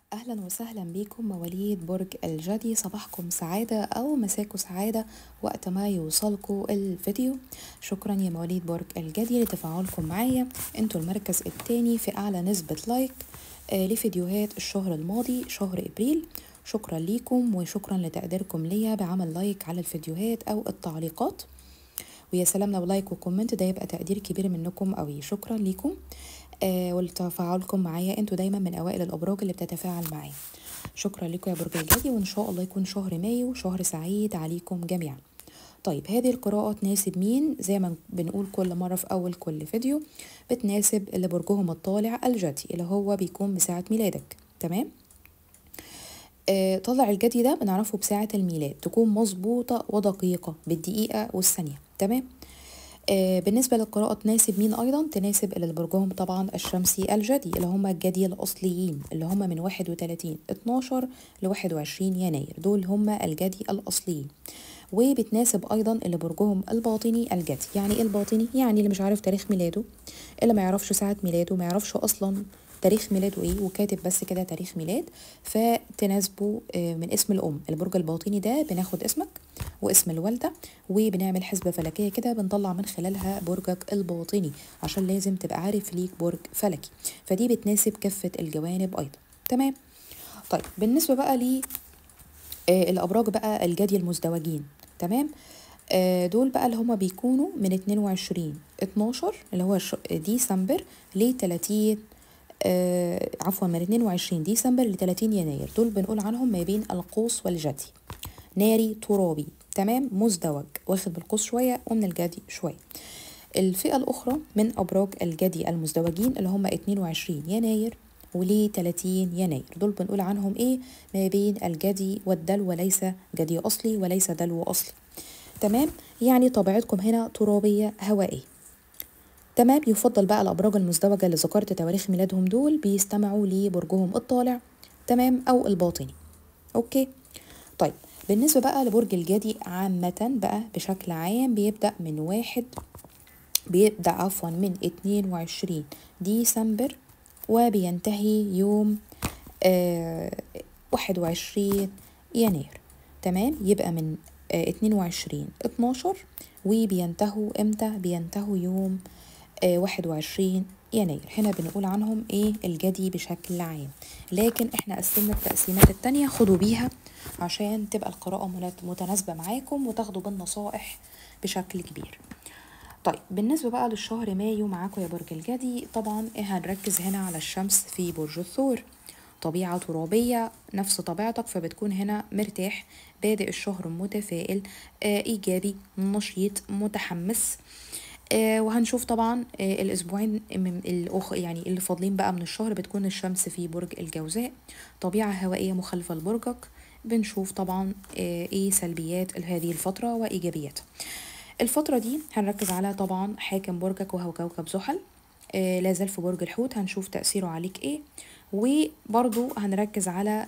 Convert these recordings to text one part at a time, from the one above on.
أهلا وسهلا بكم مواليد برج الجدي صباحكم سعادة أو مساكم سعادة وقت ما يوصلكم الفيديو شكرا يا مواليد برج الجدي لتفاعلكم معايا انتوا المركز التاني في أعلى نسبة لايك آه لفيديوهات الشهر الماضي شهر إبريل شكرا ليكم وشكرا لتقديركم ليا بعمل لايك على الفيديوهات أو التعليقات ويا سلام لو لايك وكومنت ده يبقى تقدير كبير منكم قوي شكرا ليكم آه ولتفاعلكم معايا انتوا دايما من اوائل الابراج اللي بتتفاعل معايا شكرا لكم يا برج الجدي وان شاء الله يكون شهر مايو شهر سعيد عليكم جميعا طيب هذه القراءة تناسب مين زي ما بنقول كل مرة في أول كل فيديو بتناسب اللي برجهم الطالع الجدي اللي هو بيكون بساعة ميلادك تمام آه طلع الجدي ده بنعرفه بساعة الميلاد تكون مظبوطة ودقيقة بالدقيقة والثانية تمام آه بالنسبة للقراءة تناسب مين أيضا تناسب اللي برجهم طبعا الشمسي الجدي اللي هم الجدي الأصليين اللي هم من 31 12 ل 21 يناير دول هم الجدي الأصليين وبتناسب أيضا اللي برجهم الباطني الجدي يعني إيه الباطني يعني اللي مش عارف تاريخ ميلاده اللي ما يعرفش ساعة ميلاده ما يعرفش أصلا تاريخ ميلاده ايه وكاتب بس كده تاريخ ميلاد فتناسبه من اسم الام البرج الباطني ده بناخد اسمك واسم الوالده وبنعمل حسبه فلكيه كده بنطلع من خلالها برجك الباطني عشان لازم تبقى عارف ليك برج فلكي فدي بتناسب كافه الجوانب ايضا تمام طيب بالنسبه بقى ل الابراج بقى الجدي المزدوجين تمام دول بقى اللي هما بيكونوا من 22 12 اللي هو ديسمبر ل 30 آه عفوا من 22 ديسمبر ل 30 يناير دول بنقول عنهم ما بين القوس والجدي ناري ترابي تمام مزدوج واخد بالقوس شويه ومن الجدي شويه الفئه الاخرى من ابراج الجدي المزدوجين اللي هم 22 يناير ول 30 يناير دول بنقول عنهم ايه ما بين الجدي والدلو وليس جدي اصلي وليس دلو اصلي تمام يعني طبيعتكم هنا ترابيه هوائيه تمام يفضل بقى الأبراج المزدوجة اللي ذكرت تواريخ ميلادهم دول بيستمعوا لبرجهم الطالع تمام أو الباطني أوكي طيب بالنسبة بقى لبرج الجدي عامة بقى بشكل عام بيبدأ من واحد بيبدأ عفوا من اتنين وعشرين ديسمبر وبينتهي يوم آه واحد وعشرين يناير تمام يبقى من آه اتنين وعشرين اتناشر وبينتهوا امتى بينتهوا يوم واحد وعشرين يناير هنا بنقول عنهم ايه الجدي بشكل عام لكن احنا قسمنا التقسيمات التانية خدوا بيها عشان تبقى القراءة متناسبة معاكم وتاخدوا بالنصائح بشكل كبير طيب بالنسبة بقى للشهر مايو معاكم يا برج الجدي طبعا هنركز هنا على الشمس في برج الثور طبيعة ترابية نفس طبيعتك فبتكون هنا مرتاح بادئ الشهر متفائل آه إيجابي نشيط متحمس آه وهنشوف طبعا آه الاسبوعين من الأخ يعني اللي فاضلين بقى من الشهر بتكون الشمس في برج الجوزاء طبيعه هوائيه مخالفه لبرجك بنشوف طبعا آه ايه سلبيات هذه الفتره وايجابياتها الفتره دي هنركز على طبعا حاكم برجك وهو كوكب زحل آه لا زال في برج الحوت هنشوف تاثيره عليك ايه وبرضو هنركز على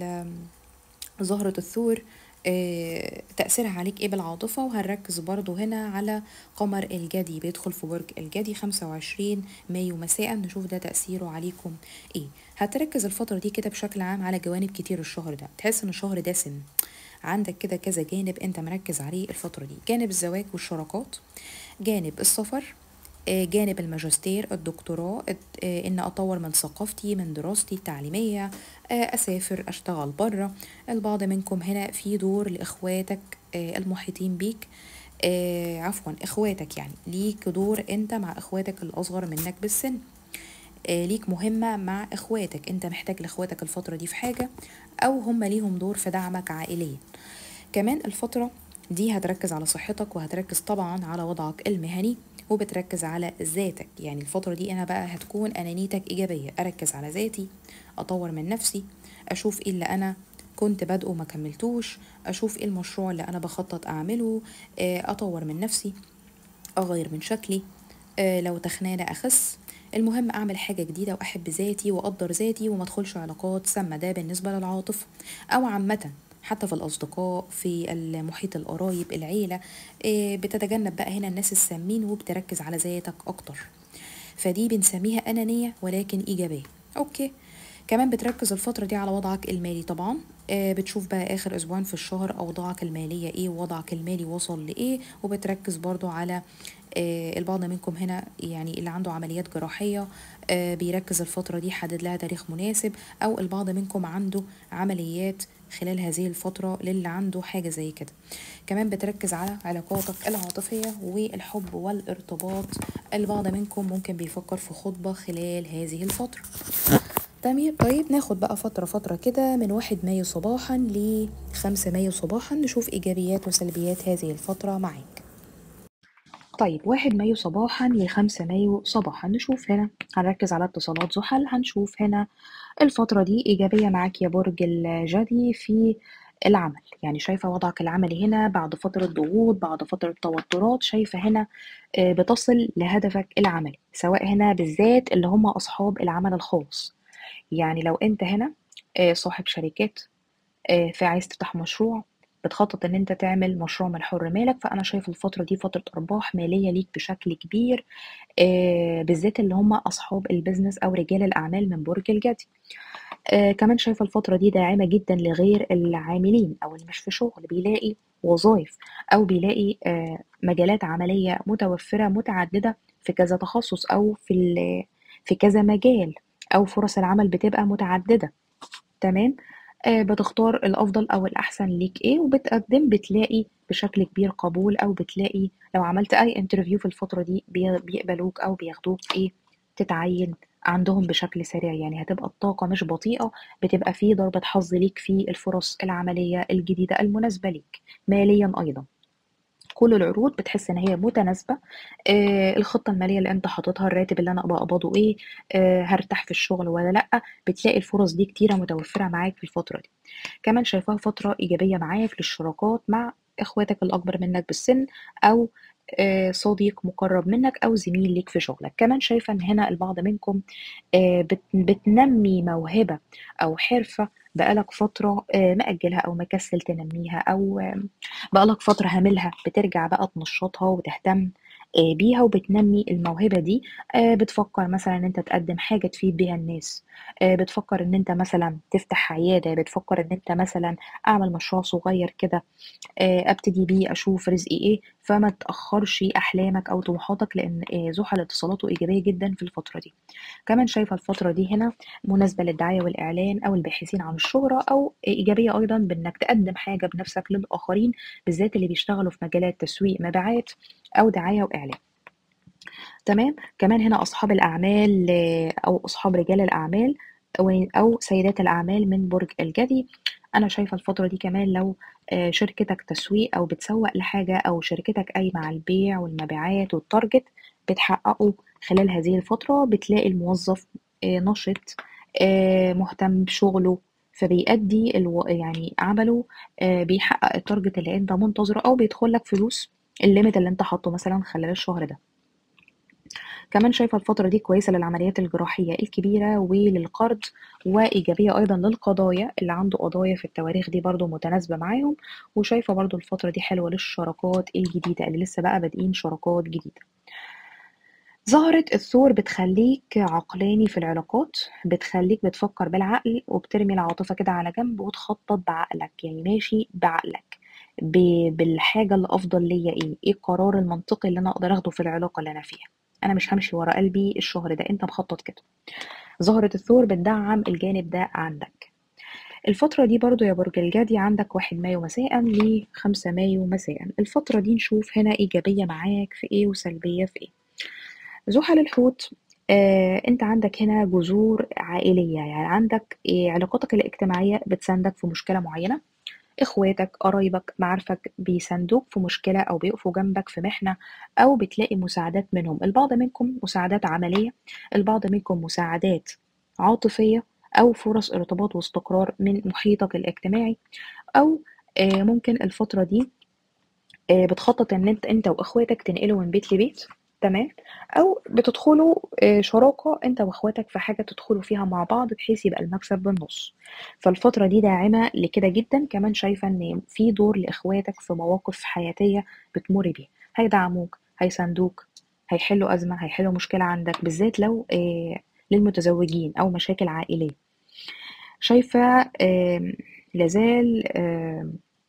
زهره الثور آه تأثيرها عليك ايه بالعاطفة وهنركز برضو هنا على قمر الجدي بيدخل في برج الجدي 25 مايو مساء نشوف ده تأثيره عليكم ايه هتركز الفترة دي كده بشكل عام على جوانب كتير الشهر ده تحس ان الشهر دسم عندك كده كذا جانب انت مركز عليه الفترة دي جانب الزواج والشراكات جانب السفر جانب الماجستير الدكتوراه ان اطور من ثقافتي من دراستي التعليميه اسافر اشتغل بره البعض منكم هنا في دور لاخواتك المحيطين بيك عفوا اخواتك يعني ليك دور انت مع اخواتك الاصغر منك بالسن ليك مهمة مع اخواتك انت محتاج لاخواتك الفترة دي في حاجة او هم ليهم دور في دعمك عائليا كمان الفترة دي هتركز على صحتك وهتركز طبعا على وضعك المهني وبتركز على ذاتك يعني الفترة دي أنا بقى هتكون أنانيتك إيجابية أركز على ذاتي أطور من نفسي أشوف إيه اللي أنا كنت بادئه وما كملتوش أشوف إيه المشروع اللي أنا بخطط أعمله أطور من نفسي أغير من شكلي لو تخنانة أخس المهم أعمل حاجة جديدة وأحب ذاتي وأقدر ذاتي وما أدخلش علاقات سامة ده بالنسبة للعاطفة أو عامة حتى في الأصدقاء في المحيط القرايب العيلة بتتجنب بقى هنا الناس السامين وبتركز على ذاتك أكتر فدي بنسميها أنانية ولكن إيجابية أوكي كمان بتركز الفترة دي على وضعك المالي طبعا آه، بتشوف بقى آخر أسبوعين في الشهر أوضاعك المالية إيه ووضعك المالي وصل لإيه وبتركز برضو على آه، البعض منكم هنا يعني اللي عنده عمليات جراحية آه، بيركز الفترة دي حدد لها تاريخ مناسب أو البعض منكم عنده عمليات خلال هذه الفترة للي عنده حاجة زي كده كمان بتركز على علاقاتك العاطفية والحب والارتباط البعض منكم ممكن بيفكر في خطبة خلال هذه الفترة تمام طيب ناخد بقى فترة فترة كده من واحد مايو صباحا لخمسة مايو صباحا نشوف إيجابيات وسلبيات هذه الفترة معاك طيب واحد مايو صباحا لخمسة مايو صباحا نشوف هنا هنركز على اتصالات زحل هنشوف هنا الفترة دي إيجابية معاك يا برج الجدي في العمل يعني شايفة وضعك العملي هنا بعد فترة ضغوط بعد فترة توترات شايفة هنا آه، بتصل لهدفك العملي سواء هنا بالذات اللي هم أصحاب العمل الخاص يعني لو أنت هنا آه، صاحب شركات آه، فعايز تفتح مشروع بتخطط ان انت تعمل مشروع من حر مالك فانا شايف الفترة دي فترة ارباح مالية ليك بشكل كبير آه، بالذات اللي هم اصحاب البيزنس او رجال الاعمال من برج الجدي آه، كمان شايفة الفترة دي داعمة جدا لغير العاملين او اللي مش في شغل بيلاقي وظائف او بيلاقي آه، مجالات عملية متوفرة متعددة في كذا تخصص او في ال- في كذا مجال او فرص العمل بتبقى متعددة تمام آه، بتختار الأفضل أو الأحسن ليك إيه وبتقدم بتلاقي بشكل كبير قبول أو بتلاقي لو عملت أي انترفيو في الفترة دي بي- بيقبلوك أو بياخدوك إيه تتعين عندهم بشكل سريع يعني هتبقى الطاقة مش بطيئة بتبقى فيه ضربة حظ ليك في الفرص العملية الجديدة المناسبة ليك ماليا أيضا كل العروض بتحس ان هي متناسبه آه الخطه الماليه اللي انت حاططها الراتب اللي انا ابقى اقبضه ايه آه هرتاح في الشغل ولا لا بتلاقي الفرص دي كتيره متوفره معاك في الفتره دي كمان شايفاها فتره ايجابيه معاك للشراكات مع اخواتك الاكبر منك بالسن او آه، صديق مقرب منك او زميل ليك في شغلك كمان شايفه ان هنا البعض منكم آه، بت- بتنمي موهبه او حرفه بقالك فتره آه، مأجلها او مكسل تنميها او آه، بقالك فترة هاملها بترجع بقى تنشطها وتهتم آه، بيها وبتنمي الموهبة دي آه، بتفكر مثلا ان انت تقدم حاجة تفيد بيها الناس آه، بتفكر ان انت مثلا تفتح عيادة بتفكر ان انت مثلا اعمل مشروع صغير كده آه، ابتدي بيه اشوف رزقي ايه فما تاخرش احلامك او طموحاتك لان آه، زحل اتصالاته ايجابيه جدا في الفتره دي كمان شايفه الفتره دي هنا مناسبه للدعايه والاعلان او الباحثين عن الشهره او ايجابيه ايضا بانك تقدم حاجه بنفسك للاخرين بالذات اللي بيشتغلوا في مجالات تسويق مبيعات او دعايه واعلان تمام كمان هنا أصحاب الأعمال آه، أو أصحاب رجال الأعمال أو أو سيدات الأعمال من برج الجدي أنا شايفة الفترة دي كمان لو آه، شركتك تسويق أو بتسوق لحاجة أو شركتك قايمة على البيع والمبيعات والتارجت بتحققه خلال هذه الفترة بتلاقي الموظف آه، نشط آه، مهتم بشغله فبيأدي الو... يعني عمله آه، بيحقق التارجت اللي انت منتظره او بيدخل لك فلوس الليميت اللي انت حاطه مثلا خلال الشهر ده كمان شايفة الفترة دي كويسة للعمليات الجراحية الكبيرة وللقرض وإيجابية أيضا للقضايا اللي عنده قضايا في التواريخ دي برضو متناسبة معاهم وشايفة برضو الفترة دي حلوة للشراكات الجديدة اللي لسه بقى بادئين شراكات جديدة زهرة الثور بتخليك عقلاني في العلاقات بتخليك بتفكر بالعقل وبترمي العاطفة كده على جنب وتخطط بعقلك يعني ماشي بعقلك ب- بالحاجة اللي أفضل ليا إيه إيه القرار المنطقي اللي أنا أقدر أخده في العلاقة اللي أنا فيها أنا مش همشي ورا قلبي الشهر ده أنت مخطط كده زهرة الثور بتدعم الجانب ده عندك الفترة دي برضو يا برج الجدي عندك واحد مايو مساء لخمسة مايو مساء الفترة دي نشوف هنا إيجابية معاك في إيه وسلبية في إيه زحل الحوت آه، انت عندك هنا جذور عائلية يعني عندك آه، علاقاتك الاجتماعية بتساندك في مشكلة معينة اخواتك قرايبك معارفك بيساندوك في مشكلة او بيقفوا جنبك في محنة او بتلاقي مساعدات منهم البعض منكم مساعدات عملية البعض منكم مساعدات عاطفية او فرص ارتباط واستقرار من محيطك الاجتماعي او آه، ممكن الفترة دي آه، بتخطط ان انت انت واخواتك تنقلوا من بيت لبيت تمام او بتدخلوا آه، شراكة انت واخواتك في حاجة تدخلوا فيها مع بعض بحيث يبقى المكسب بالنص فالفترة دي داعمة لكده جدا كمان شايفة ان في دور لاخواتك في مواقف حياتية بتمر بيها هيدعموك هيساندوك هيحلوا أزمة هيحلوا مشكلة عندك بالذات لو آه، للمتزوجين أو مشاكل عائلية شايفة آم، لازال آم،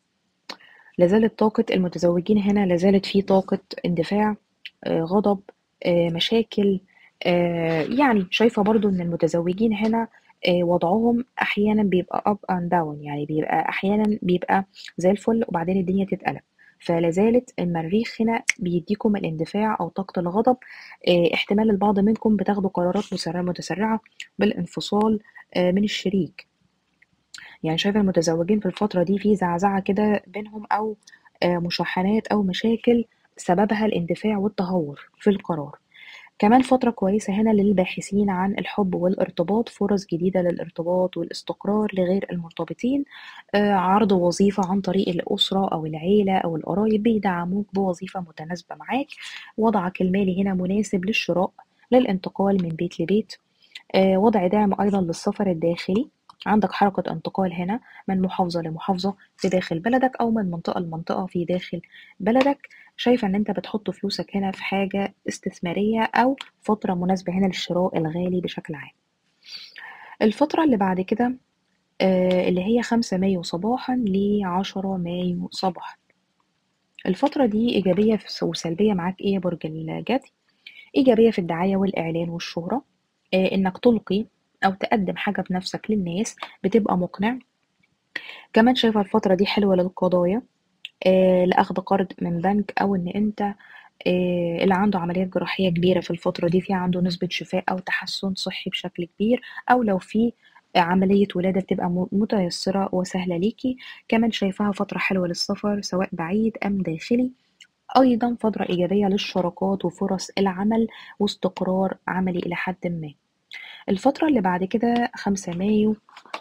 لازالت طاقة المتزوجين هنا لازالت في طاقة اندفاع آه، غضب آه، مشاكل آه، يعني شايفة برضو ان المتزوجين هنا آه، وضعهم احيانا بيبقى up and down يعني بيبقى احيانا بيبقى زي الفل وبعدين الدنيا تتقلب فلازالت المريخ هنا بيديكم الاندفاع او طاقة الغضب آه، احتمال البعض منكم بتاخدوا قرارات مسرعة متسرعة بالانفصال آه، من الشريك يعني شايفة المتزوجين في الفترة دي في زعزعة كده بينهم أو آه، مشاحنات أو مشاكل سببها الاندفاع والتهور في القرار كمان فترة كويسة هنا للباحثين عن الحب والارتباط فرص جديدة للارتباط والاستقرار لغير المرتبطين آه، عرض وظيفة عن طريق الأسرة أو العيلة أو القرايب بيدعموك بوظيفة متناسبة معاك وضعك المالي هنا مناسب للشراء للانتقال من بيت لبيت آه، وضع داعم أيضا للسفر الداخلي عندك حركة انتقال هنا من محافظة لمحافظة في داخل بلدك أو من منطقة لمنطقة في داخل بلدك شايفة إن أنت بتحط فلوسك هنا في حاجة استثمارية أو فترة مناسبة هنا للشراء الغالي بشكل عام الفترة اللي بعد كده آه، اللي هي خمسة مايو صباحا لعشرة مايو صباحا الفترة دي إيجابية وسلبية معاك إيه يا برج الجدي إيجابية في الدعاية والإعلان والشهرة آه، إنك تلقي أو تقدم حاجة بنفسك للناس بتبقى مقنع كمان شايفة الفترة دي حلوة للقضايا آه، لأخذ قرض من بنك أو إن أنت آه، اللي عنده عمليات جراحية كبيرة في الفترة دي في عنده نسبة شفاء أو تحسن صحي بشكل كبير أو لو في عملية ولادة بتبقى م- متيسرة وسهلة ليكي كمان شايفاها فترة حلوة للسفر سواء بعيد أم داخلي أيضا فترة إيجابية للشراكات وفرص العمل واستقرار عملي إلى حد ما الفترة اللي بعد كده خمسة مايو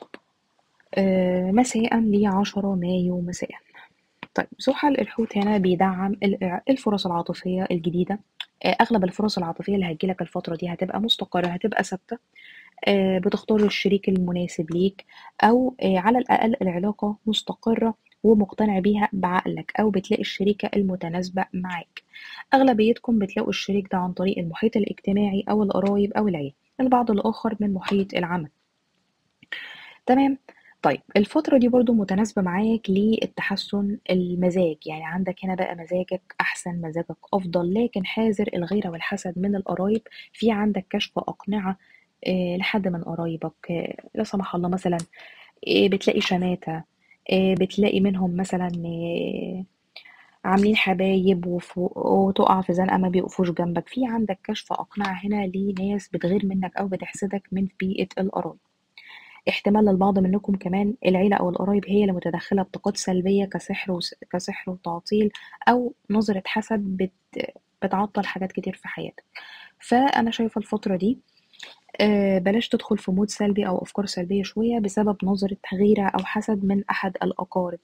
آه، مساء لعشرة مايو مساء طيب زحل الحوت هنا بيدعم ال- الفرص العاطفية الجديدة آه، أغلب الفرص العاطفية اللي هتجيلك الفترة دي هتبقى مستقرة هتبقى ثابتة آه، بتختار الشريك المناسب ليك أو آه، على الأقل العلاقة مستقرة ومقتنع بيها بعقلك أو بتلاقي الشريكة المتناسبة معاك أغلبيتكم بتلاقوا الشريك ده عن طريق المحيط الاجتماعي أو القرايب أو العيلة البعض الآخر من محيط العمل تمام طيب الفترة دي برضو متناسبة معاك للتحسن المزاج يعني عندك هنا بقى مزاجك أحسن مزاجك أفضل لكن حاذر الغيرة والحسد من القرايب في عندك كشف أقنعة آه، لحد من قرايبك آه، لا سمح الله مثلا آه، بتلاقي شماتة آه، بتلاقي منهم مثلا آه، عاملين حبايب وف- وتقع في زنقة ما بيقفوش جنبك في عندك كشف أقنعة هنا لناس بتغير منك أو بتحسدك من بيئة القرايب احتمال للبعض منكم كمان العيلة أو القرايب هي اللي متدخلة بطاقات سلبية كسحر وس... كسحر وتعطيل أو نظرة حسد بت... بتعطل حاجات كتير في حياتك فأنا شايفة الفترة دي آه، بلاش تدخل في مود سلبي أو أفكار سلبية شوية بسبب نظرة غيرة أو حسد من أحد الأقارب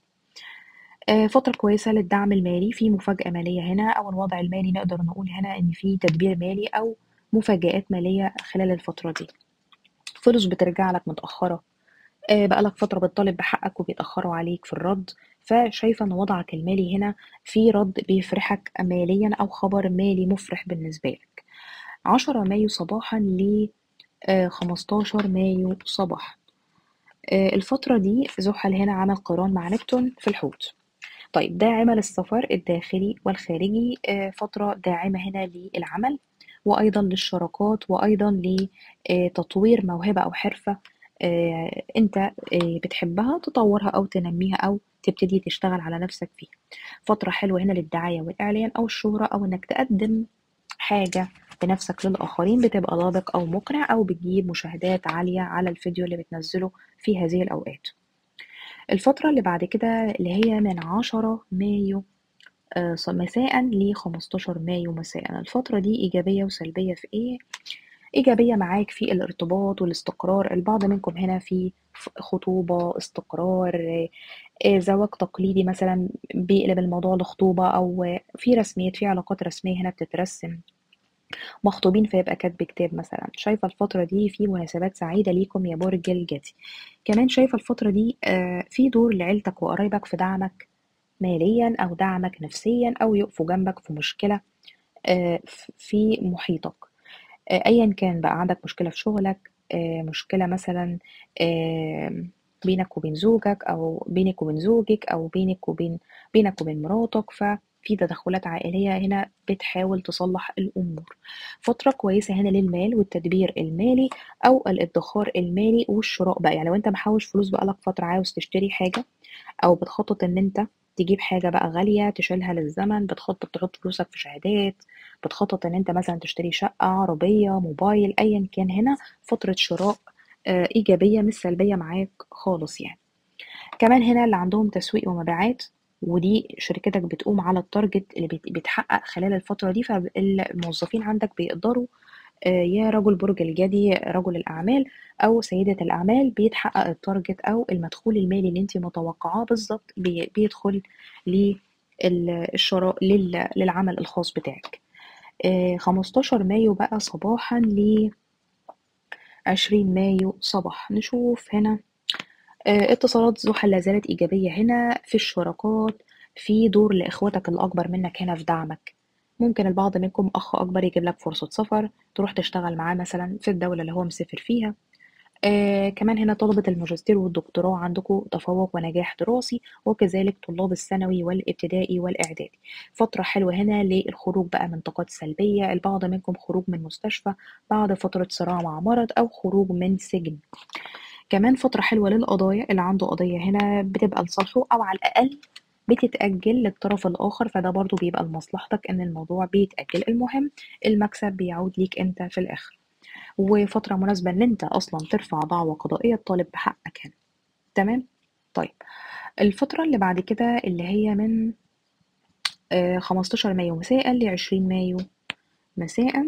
آه، فترة كويسة للدعم المالي في مفاجأة مالية هنا أو الوضع المالي نقدر نقول هنا إن في تدبير مالي أو مفاجآت مالية خلال الفترة دي فلوس بترجع لك متأخرة آه، بقالك فترة بتطالب بحقك وبيتأخروا عليك في الرد فشايفة ان وضعك المالي هنا في رد بيفرحك ماليا او خبر مالي مفرح بالنسبة لك عشرة مايو صباحا ل خمستاشر مايو صباحا آه، الفترة دي زحل هنا عمل قران مع نبتون في الحوت طيب داعمة للسفر الداخلي والخارجي آه، فترة داعمة هنا للعمل وأيضا للشراكات وأيضا لتطوير موهبة أو حرفة آه، أنت آه، بتحبها تطورها أو تنميها أو تبتدي تشتغل على نفسك فيها فترة حلوة هنا للدعاية والإعلان أو الشهرة أو إنك تقدم حاجة بنفسك للآخرين بتبقى لابق أو مقنع أو بتجيب مشاهدات عالية على الفيديو اللي بتنزله في هذه الأوقات الفترة اللي بعد كده اللي هي من عشرة مايو آه، ص- مساء ل 15 مايو مساء الفترة دي إيجابية وسلبية في إيه؟ إيجابية معاك في الارتباط والاستقرار البعض منكم هنا في ف- خطوبة استقرار آه، آه، زواج تقليدي مثلا بيقلب الموضوع لخطوبة أو آه، في رسميات في علاقات رسمية هنا بتترسم مخطوبين فيبقى كاتب كتاب مثلا شايفة الفترة دي في مناسبات سعيدة ليكم يا برج الجدي كمان شايفة الفترة دي آه، في دور لعيلتك وقرايبك في دعمك ماليا أو دعمك نفسيا أو يقفوا جنبك في مشكلة آه، ف- في محيطك آه، أيا كان بقى عندك مشكلة في شغلك آه، مشكلة مثلا آه، بينك وبين زوجك أو بينك وبين زوجك أو بينك وبين بينك وبين مراتك ففي تدخلات عائلية هنا بتحاول تصلح الأمور فترة كويسة هنا للمال والتدبير المالي أو الادخار المالي والشراء بقى يعني لو أنت محوش فلوس بقالك فترة عاوز تشتري حاجة أو بتخطط إن أنت تجيب حاجة بقى غالية تشيلها للزمن بتخطط تحط فلوسك في شهادات بتخطط إن أنت مثلا تشتري شقة عربية موبايل أيا كان هنا فترة شراء آه، إيجابية مش سلبية معاك خالص يعني كمان هنا اللي عندهم تسويق ومبيعات ودي شركتك بتقوم على التارجت اللي بت- بيتحقق خلال الفترة دي فالموظفين عندك بيقدروا آه، يا رجل برج الجدي رجل الأعمال أو سيدة الأعمال بيتحقق التارجت أو المدخول المالي اللي انت متوقعاه بالظبط بي- بيدخل للشراء لل- للعمل الخاص بتاعك آه، 15 مايو بقى صباحا ل 20 مايو صباح نشوف هنا آه، اتصالات زحل لا زالت إيجابية هنا في الشراكات في دور لإخواتك الأكبر منك هنا في دعمك ممكن البعض منكم أخ أكبر يجيب لك فرصة سفر تروح تشتغل معاه مثلا في الدولة اللي هو مسافر فيها آه كمان هنا طلبة الماجستير والدكتوراه عندكم تفوق ونجاح دراسي وكذلك طلاب الثانوي والابتدائي والإعدادي فترة حلوة هنا للخروج بقى من طاقات سلبية البعض منكم خروج من مستشفى بعد فترة صراع مع مرض أو خروج من سجن كمان فترة حلوة للقضايا اللي عنده قضية هنا بتبقى لصالحه أو على الأقل بتتأجل للطرف الآخر فده برضو بيبقى لمصلحتك إن الموضوع بيتأجل المهم المكسب بيعود ليك أنت في الآخر وفترة مناسبة إن أنت أصلا ترفع دعوى قضائية تطالب بحقك هنا تمام طيب الفترة اللي بعد كده اللي هي من آه 15 مايو مساء ل 20 مايو مساء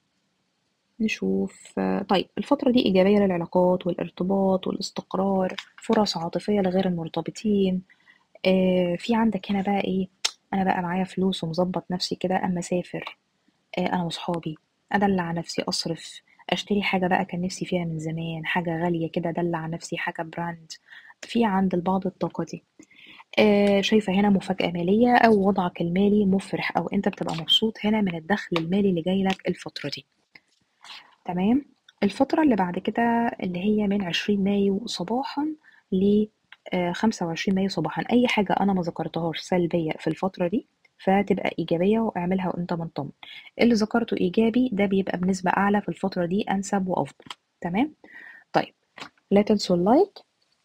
نشوف آه، طيب الفترة دي إيجابية للعلاقات والارتباط والاستقرار فرص عاطفية لغير المرتبطين آه، في عندك هنا بقى إيه أنا بقى معايا فلوس ومظبط نفسي كده أما أسافر آه، أنا وصحابي أدلع نفسي أصرف أشتري حاجة بقى كان نفسي فيها من زمان حاجة غالية كده أدلع نفسي حاجة براند في عند البعض الطاقة دي آه، شايفة هنا مفاجأة مالية أو وضعك المالي مفرح أو أنت بتبقى مبسوط هنا من الدخل المالي اللي جاي لك الفترة دي تمام الفترة اللي بعد كده اللي هي من 20 مايو صباحا ل 25 مايو صباحا أي حاجة أنا ما ذكرتهاش سلبية في الفترة دي فتبقى إيجابية واعملها وأنت مطمن اللي ذكرته إيجابي ده بيبقى بنسبة أعلى في الفترة دي أنسب وأفضل تمام طيب لا تنسوا اللايك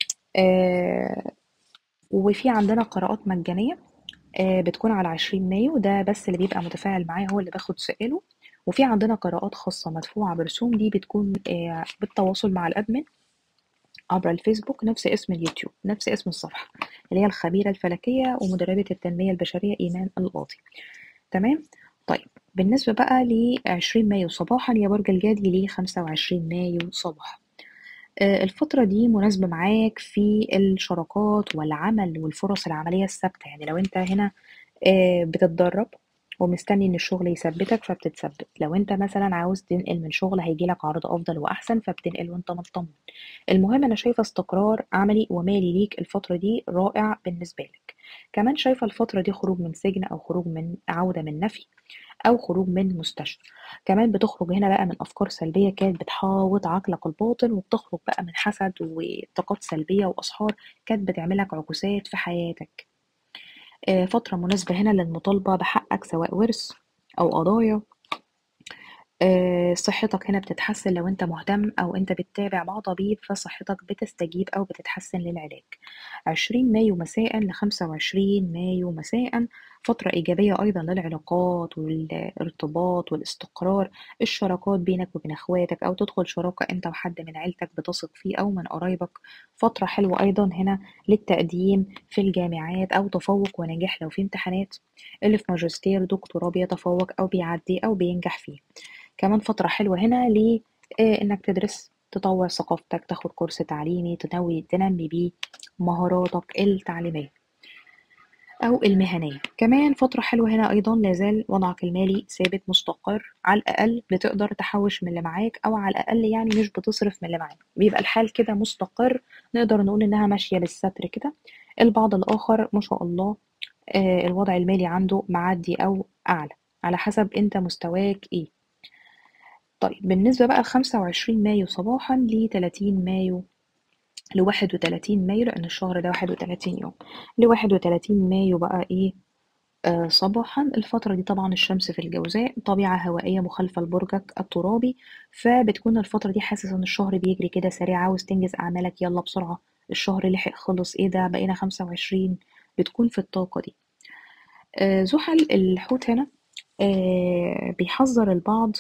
آه وفي عندنا قراءات مجانية آه بتكون على 20 مايو ده بس اللي بيبقى متفاعل معايا هو اللي باخد سؤاله وفي عندنا قراءات خاصة مدفوعة برسوم دي بتكون آه بالتواصل مع الأدمن عبر الفيسبوك نفس اسم اليوتيوب نفس اسم الصفحة اللي هي الخبيرة الفلكية ومدربة التنمية البشرية إيمان القاضي تمام طيب بالنسبة بقى ل 20 مايو صباحا يا برج الجدي ل 25 مايو صباحا آه، الفترة دي مناسبة معاك في الشراكات والعمل والفرص العملية الثابتة يعني لو انت هنا آه، بتتدرب ومستني ان الشغل يثبتك فبتتثبت لو انت مثلا عاوز تنقل من شغل هيجيلك عرض افضل واحسن فبتنقل وانت مطمن المهم انا شايفة استقرار عملي ومالي ليك الفترة دي رائع بالنسبة لك كمان شايفة الفترة دي خروج من سجن او خروج من عودة من نفي أو خروج من مستشفى كمان بتخرج هنا بقى من أفكار سلبية كانت بتحاوط عقلك الباطن وبتخرج بقى من حسد وطاقات سلبية وأسحار كانت بتعملك عكوسات في حياتك آه، فترة مناسبة هنا للمطالبة بحقك سواء ورث أو قضايا آه، صحتك هنا بتتحسن لو انت مهتم او انت بتتابع مع طبيب فصحتك بتستجيب او بتتحسن للعلاج 20 مايو مساء ل 25 مايو مساء فترة إيجابية أيضا للعلاقات والارتباط والاستقرار الشراكات بينك وبين أخواتك أو تدخل شراكة أنت وحد من عيلتك بتثق فيه أو من قرايبك فترة حلوة أيضا هنا للتقديم في الجامعات أو تفوق ونجاح لو في امتحانات اللي في ماجستير دكتوراه بيتفوق أو بيعدي أو بينجح فيه كمان فترة حلوة هنا ل آه، إنك تدرس تطور ثقافتك تاخد كورس تعليمي تنوي تنمي بيه مهاراتك التعليمية أو المهنية كمان فترة حلوة هنا أيضا لازال وضعك المالي ثابت مستقر على الأقل بتقدر تحوش من اللي معاك أو على الأقل يعني مش بتصرف من اللي معاك بيبقى الحال كده مستقر نقدر نقول إنها ماشية بالستر كده البعض الآخر ما شاء الله آه، الوضع المالي عنده معدي أو أعلى على حسب أنت مستواك إيه طيب بالنسبة بقى لخمسة وعشرين مايو صباحا لتلاتين مايو لواحد وتلاتين مايو لأن الشهر ده واحد وتلاتين يوم لواحد وتلاتين مايو بقى إيه آه صباحا الفترة دي طبعا الشمس في الجوزاء طبيعة هوائية مخالفة لبرجك الترابي فبتكون الفترة دي حاسس إن الشهر بيجري كده سريع عاوز تنجز أعمالك يلا بسرعة الشهر لحق خلص إيه ده بقينا خمسة وعشرين بتكون في الطاقة دي آه زحل الحوت هنا آه بيحذر البعض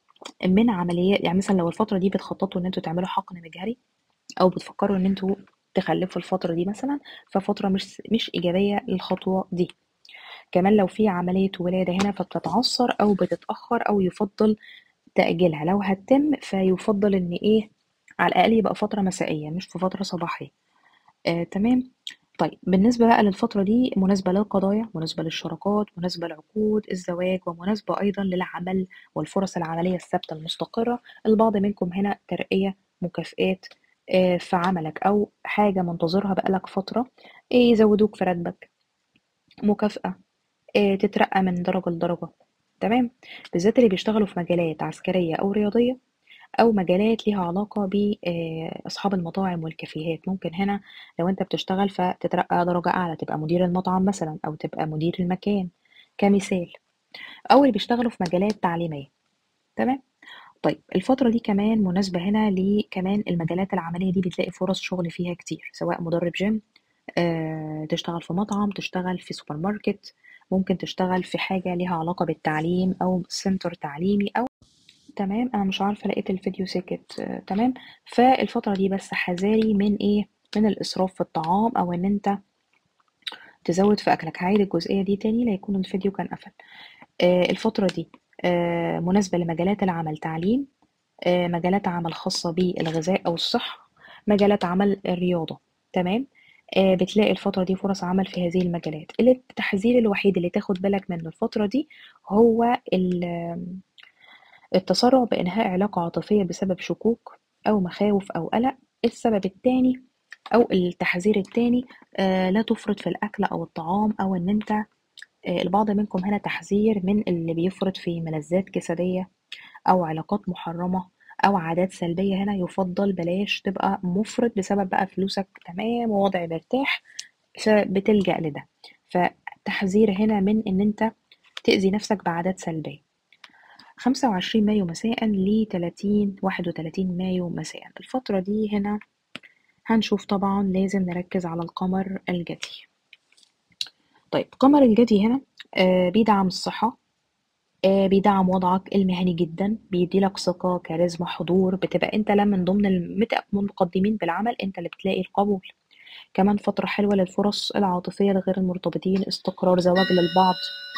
من عمليات يعني مثلا لو الفترة دي بتخططوا إن انتوا تعملوا حقن مجهري أو بتفكروا إن انتوا تخلفوا الفترة دي مثلا ففترة مش مش إيجابية للخطوة دي كمان لو في عملية ولادة هنا فبتتعثر أو بتتأخر أو يفضل تأجيلها لو هتتم فيفضل إن إيه على الأقل يبقى فترة مسائية مش في فترة صباحية آه تمام طيب بالنسبة بقى للفترة دي مناسبة للقضايا مناسبة للشراكات مناسبة لعقود الزواج ومناسبة أيضا للعمل والفرص العملية الثابتة المستقرة البعض منكم هنا ترقية مكافآت آه في عملك أو حاجة منتظرها بقالك فترة آه يزودوك في راتبك مكافأة آه تترقى من درجة لدرجة تمام بالذات اللي بيشتغلوا في مجالات عسكرية أو رياضية أو مجالات ليها علاقة بأصحاب المطاعم والكافيهات ممكن هنا لو أنت بتشتغل فتترقى درجة أعلى تبقى مدير المطعم مثلا أو تبقى مدير المكان كمثال أو اللي بيشتغلوا في مجالات تعليمية تمام طيب الفترة دي كمان مناسبة هنا لكمان المجالات العملية دي بتلاقي فرص شغل فيها كتير سواء مدرب جيم آه، تشتغل في مطعم تشتغل في سوبر ماركت ممكن تشتغل في حاجة ليها علاقة بالتعليم أو سنتر تعليمي أو تمام أنا مش عارفة لقيت الفيديو سكت آه، تمام فالفترة دي بس حذاري من إيه من الإسراف في الطعام أو إن أنت تزود في أكلك هعيد الجزئية دي تاني ليكون الفيديو كان قفل آه، الفترة دي آه، مناسبة لمجالات العمل تعليم آه، مجالات عمل خاصة بالغذاء أو الصحة مجالات عمل الرياضة تمام آه، بتلاقي الفترة دي فرص عمل في هذه المجالات التحذير الوحيد اللي تاخد بالك منه الفترة دي هو ال- التسرع بإنهاء علاقة عاطفية بسبب شكوك أو مخاوف أو قلق السبب التاني أو التحذير التاني آه، لا تفرط في الأكل أو الطعام أو إن أنت آه، البعض منكم هنا تحذير من اللي بيفرط في ملذات جسدية أو علاقات محرمة أو عادات سلبية هنا يفضل بلاش تبقى مفرط بسبب بقى فلوسك تمام ووضع مرتاح فبتلجأ لده فتحذير هنا من إن أنت تأذي نفسك بعادات سلبية خمسة وعشرين مايو مساء لتلاتين واحد وتلاتين مايو مساء الفترة دي هنا هنشوف طبعا لازم نركز على القمر الجدي طيب قمر الجدي هنا آه بيدعم الصحة آه بيدعم وضعك المهني جدا بيديلك ثقة كاريزما حضور بتبقى انت لا من ضمن المتقدمين بالعمل انت اللي بتلاقي القبول كمان فترة حلوة للفرص العاطفية لغير المرتبطين استقرار زواج للبعض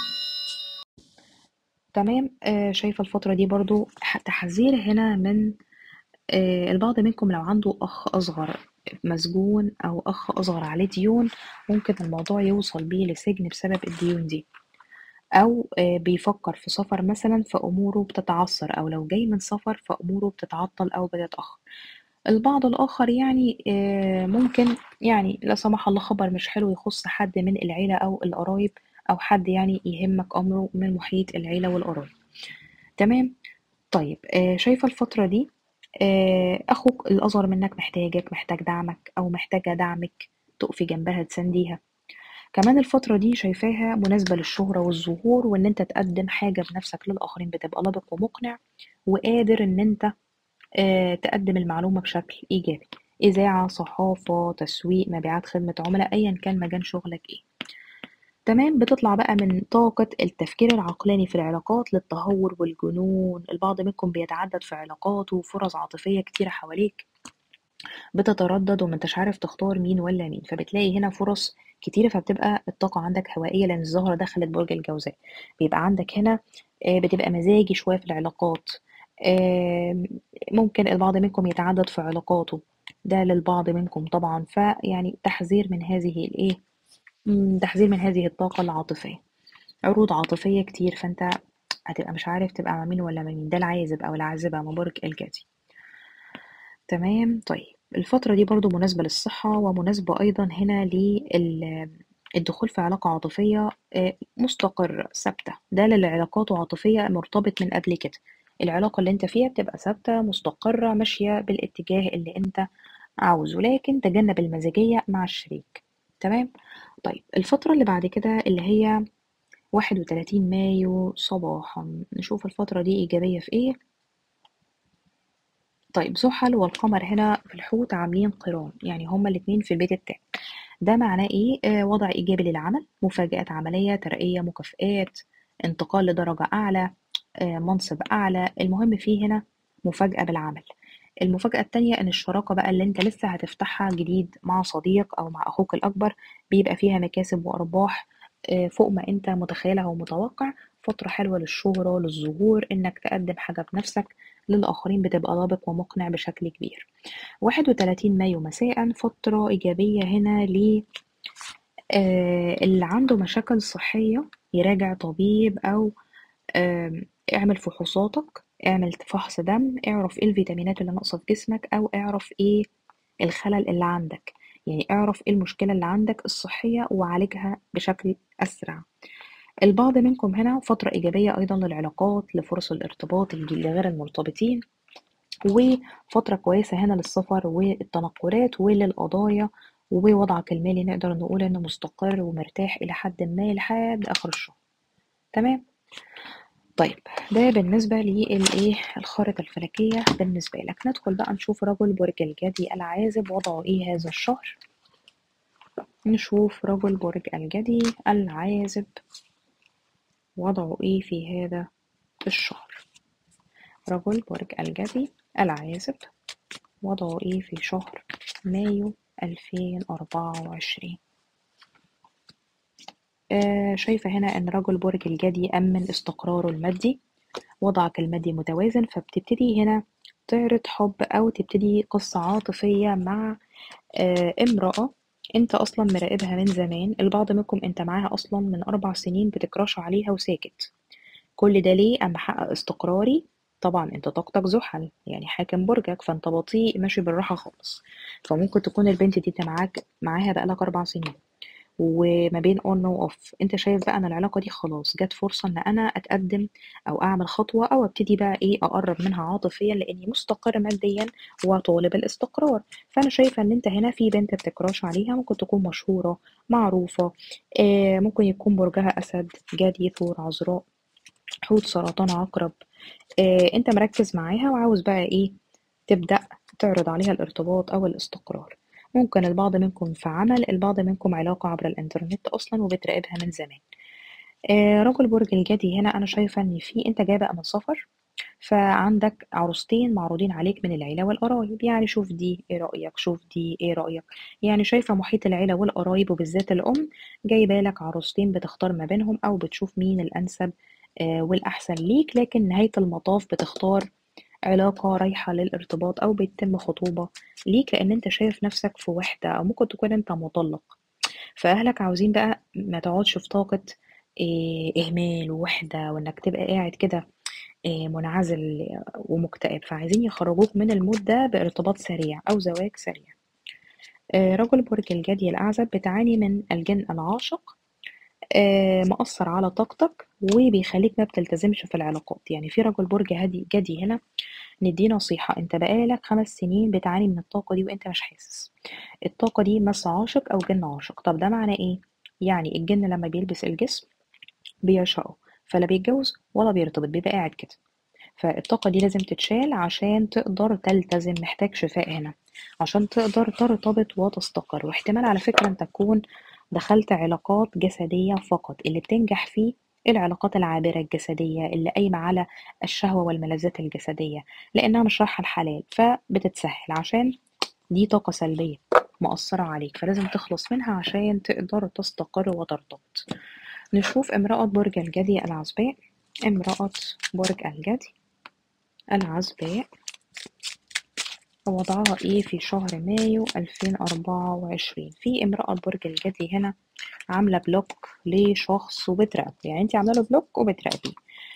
تمام آه شايفة الفترة دي برضو ح- تحذير هنا من آه البعض منكم لو عنده أخ أصغر مسجون أو أخ أصغر عليه ديون ممكن الموضوع يوصل بيه لسجن بسبب الديون دي أو آه بيفكر في سفر مثلا فأموره بتتعثر أو لو جاي من سفر فأموره بتتعطل أو بتتأخر البعض الآخر يعني آه ممكن يعني لا سمح الله خبر مش حلو يخص حد من العيلة أو القرايب أو حد يعني يهمك أمره من محيط العيلة والقرايب تمام طيب آه شايفة الفترة دي آه أخوك الأصغر منك محتاجك محتاج دعمك أو محتاجة دعمك تقفي جنبها تسانديها كمان الفترة دي شايفاها مناسبة للشهرة والظهور وإن أنت تقدم حاجة بنفسك للآخرين بتبقى لبق ومقنع وقادر إن أنت آه تقدم المعلومة بشكل إيجابي إذاعة صحافة تسويق مبيعات خدمة عملاء أيا كان مجال شغلك إيه تمام بتطلع بقى من طاقة التفكير العقلاني في العلاقات للتهور والجنون البعض منكم بيتعدد في علاقاته وفرص عاطفية كتيرة حواليك بتتردد ومنتش عارف تختار مين ولا مين فبتلاقي هنا فرص كتيرة فبتبقى الطاقة عندك هوائية لأن الزهرة دخلت برج الجوزاء بيبقى عندك هنا آه، بتبقى مزاجي شوية في العلاقات آه، ممكن البعض منكم يتعدد في علاقاته ده للبعض منكم طبعا فيعني تحذير من هذه الايه مم، تحذير من هذه الطاقة العاطفية عروض عاطفية كتير فانت هتبقى مش عارف تبقى مع مين ولا مع مين ده العازب او العازبة مبارك الجدي تمام طيب الفترة دي برضو مناسبة للصحة ومناسبة أيضا هنا للدخول في علاقة عاطفية آه، مستقرة ثابتة ده للعلاقات عاطفية مرتبط من قبل كده العلاقة اللي انت فيها بتبقى ثابتة مستقرة ماشية بالاتجاه اللي انت عاوزه لكن تجنب المزاجية مع الشريك تمام طيب الفترة اللي بعد كده اللي هي واحد وتلاتين مايو صباحا نشوف الفترة دي إيجابية في إيه طيب زحل والقمر هنا في الحوت عاملين قران يعني هما الاتنين في البيت التاني ده معناه ايه آه وضع ايجابي للعمل مفاجآت عملية ترقية مكافآت انتقال لدرجة اعلى آه منصب اعلى المهم فيه هنا مفاجأة بالعمل المفاجأة التانية ان الشراكة بقى اللي انت لسه هتفتحها جديد مع صديق او مع اخوك الاكبر بيبقى فيها مكاسب وارباح آه فوق ما انت متخيلها ومتوقع فترة حلوة للشهرة للظهور انك تقدم حاجة بنفسك للآخرين بتبقى لابق ومقنع بشكل كبير واحد وتلاتين مايو مساء فترة إيجابية هنا ل آه اللي عنده مشاكل صحية يراجع طبيب أو آه اعمل فحوصاتك اعمل فحص دم اعرف ايه الفيتامينات اللي ناقصة في جسمك أو اعرف ايه الخلل اللي عندك يعني اعرف ايه المشكلة اللي عندك الصحية وعالجها بشكل أسرع البعض منكم هنا فترة إيجابية أيضا للعلاقات لفرص الارتباط لغير المرتبطين وفترة كويسة هنا للسفر والتنقلات وللقضايا ووضعك المالي نقدر نقول إنه مستقر ومرتاح إلى حد ما لحد آخر الشهر تمام طيب ده بالنسبة للإيه الخارطة الفلكية بالنسبة لك ندخل بقى نشوف رجل برج الجدي العازب وضعه إيه هذا الشهر نشوف رجل برج الجدي العازب وضعه ايه في هذا الشهر رجل برج الجدي العازب وضعه ايه في شهر مايو ألفين أربعة وعشرين آه شايفة هنا إن رجل برج الجدي أمن استقراره المادي وضعك المادي متوازن فبتبتدي هنا تعرض حب أو تبتدي قصة عاطفية مع آه امرأة انت اصلا مراقبها من زمان البعض منكم انت معاها اصلا من اربع سنين بتكراش عليها وساكت كل ده ليه اما احقق استقراري طبعا انت طاقتك زحل يعني حاكم برجك فانت بطيء ماشي بالراحه خالص فممكن تكون البنت دي انت معاك معاها بقالك اربع سنين وما بين اون واوف انت شايف بقى ان العلاقه دي خلاص جت فرصه ان انا اتقدم او اعمل خطوه او ابتدي بقى ايه اقرب منها عاطفيا لاني مستقر ماديا وطالب الاستقرار فانا شايفه ان انت هنا في بنت بتكراش عليها ممكن تكون مشهوره معروفه آه ممكن يكون برجها اسد جدي ثور عذراء حوت سرطان عقرب آه انت مركز معاها وعاوز بقى ايه تبدا تعرض عليها الارتباط او الاستقرار ممكن البعض منكم في عمل البعض منكم علاقة عبر الإنترنت أصلا وبتراقبها من زمان آه رجل برج الجدي هنا أنا شايفة إن في أنت جاي بقى من سفر فعندك عروستين معروضين عليك من العيلة والقرايب يعني شوف دي ايه رأيك شوف دي ايه رأيك يعني شايفة محيط العيلة والقرايب وبالذات الأم جايبة لك عروستين بتختار ما بينهم أو بتشوف مين الأنسب آه والأحسن ليك لكن نهاية المطاف بتختار علاقة رايحة للارتباط أو بيتم خطوبة ليك لأن أنت شايف نفسك في وحدة أو ممكن تكون أنت مطلق فأهلك عاوزين بقى ما تقعدش في طاقة إيه إهمال ووحدة وإنك تبقى قاعد كده إيه منعزل ومكتئب فعايزين يخرجوك من المود ده بارتباط سريع أو زواج سريع إيه رجل برج الجدي الأعزب بتعاني من الجن العاشق آه مأثر على طاقتك وبيخليك ما بتلتزمش في العلاقات يعني في رجل برج هدي جدي هنا نديه نصيحة انت بقالك خمس سنين بتعاني من الطاقة دي وانت مش حاسس الطاقة دي مس عاشق او جن عاشق طب ده معناه ايه يعني الجن لما بيلبس الجسم بيعشقه فلا بيتجوز ولا بيرتبط بيبقى قاعد كده فالطاقة دي لازم تتشال عشان تقدر تلتزم محتاج شفاء هنا عشان تقدر ترتبط وتستقر واحتمال على فكرة انت تكون دخلت علاقات جسدية فقط اللي بتنجح فيه العلاقات العابرة الجسدية اللي قايمة على الشهوة والملذات الجسدية لأنها مش رايحة الحلال فبتتسهل عشان دي طاقة سلبية مؤثرة عليك فلازم تخلص منها عشان تقدر تستقر وترتبط نشوف امرأة برج الجدي العزباء امرأة برج الجدي العزباء وضعها ايه في شهر مايو 2024 في امرأة برج الجدي هنا عاملة بلوك لشخص وبتراقبه يعني انت عاملة له بلوك وبتراقبيه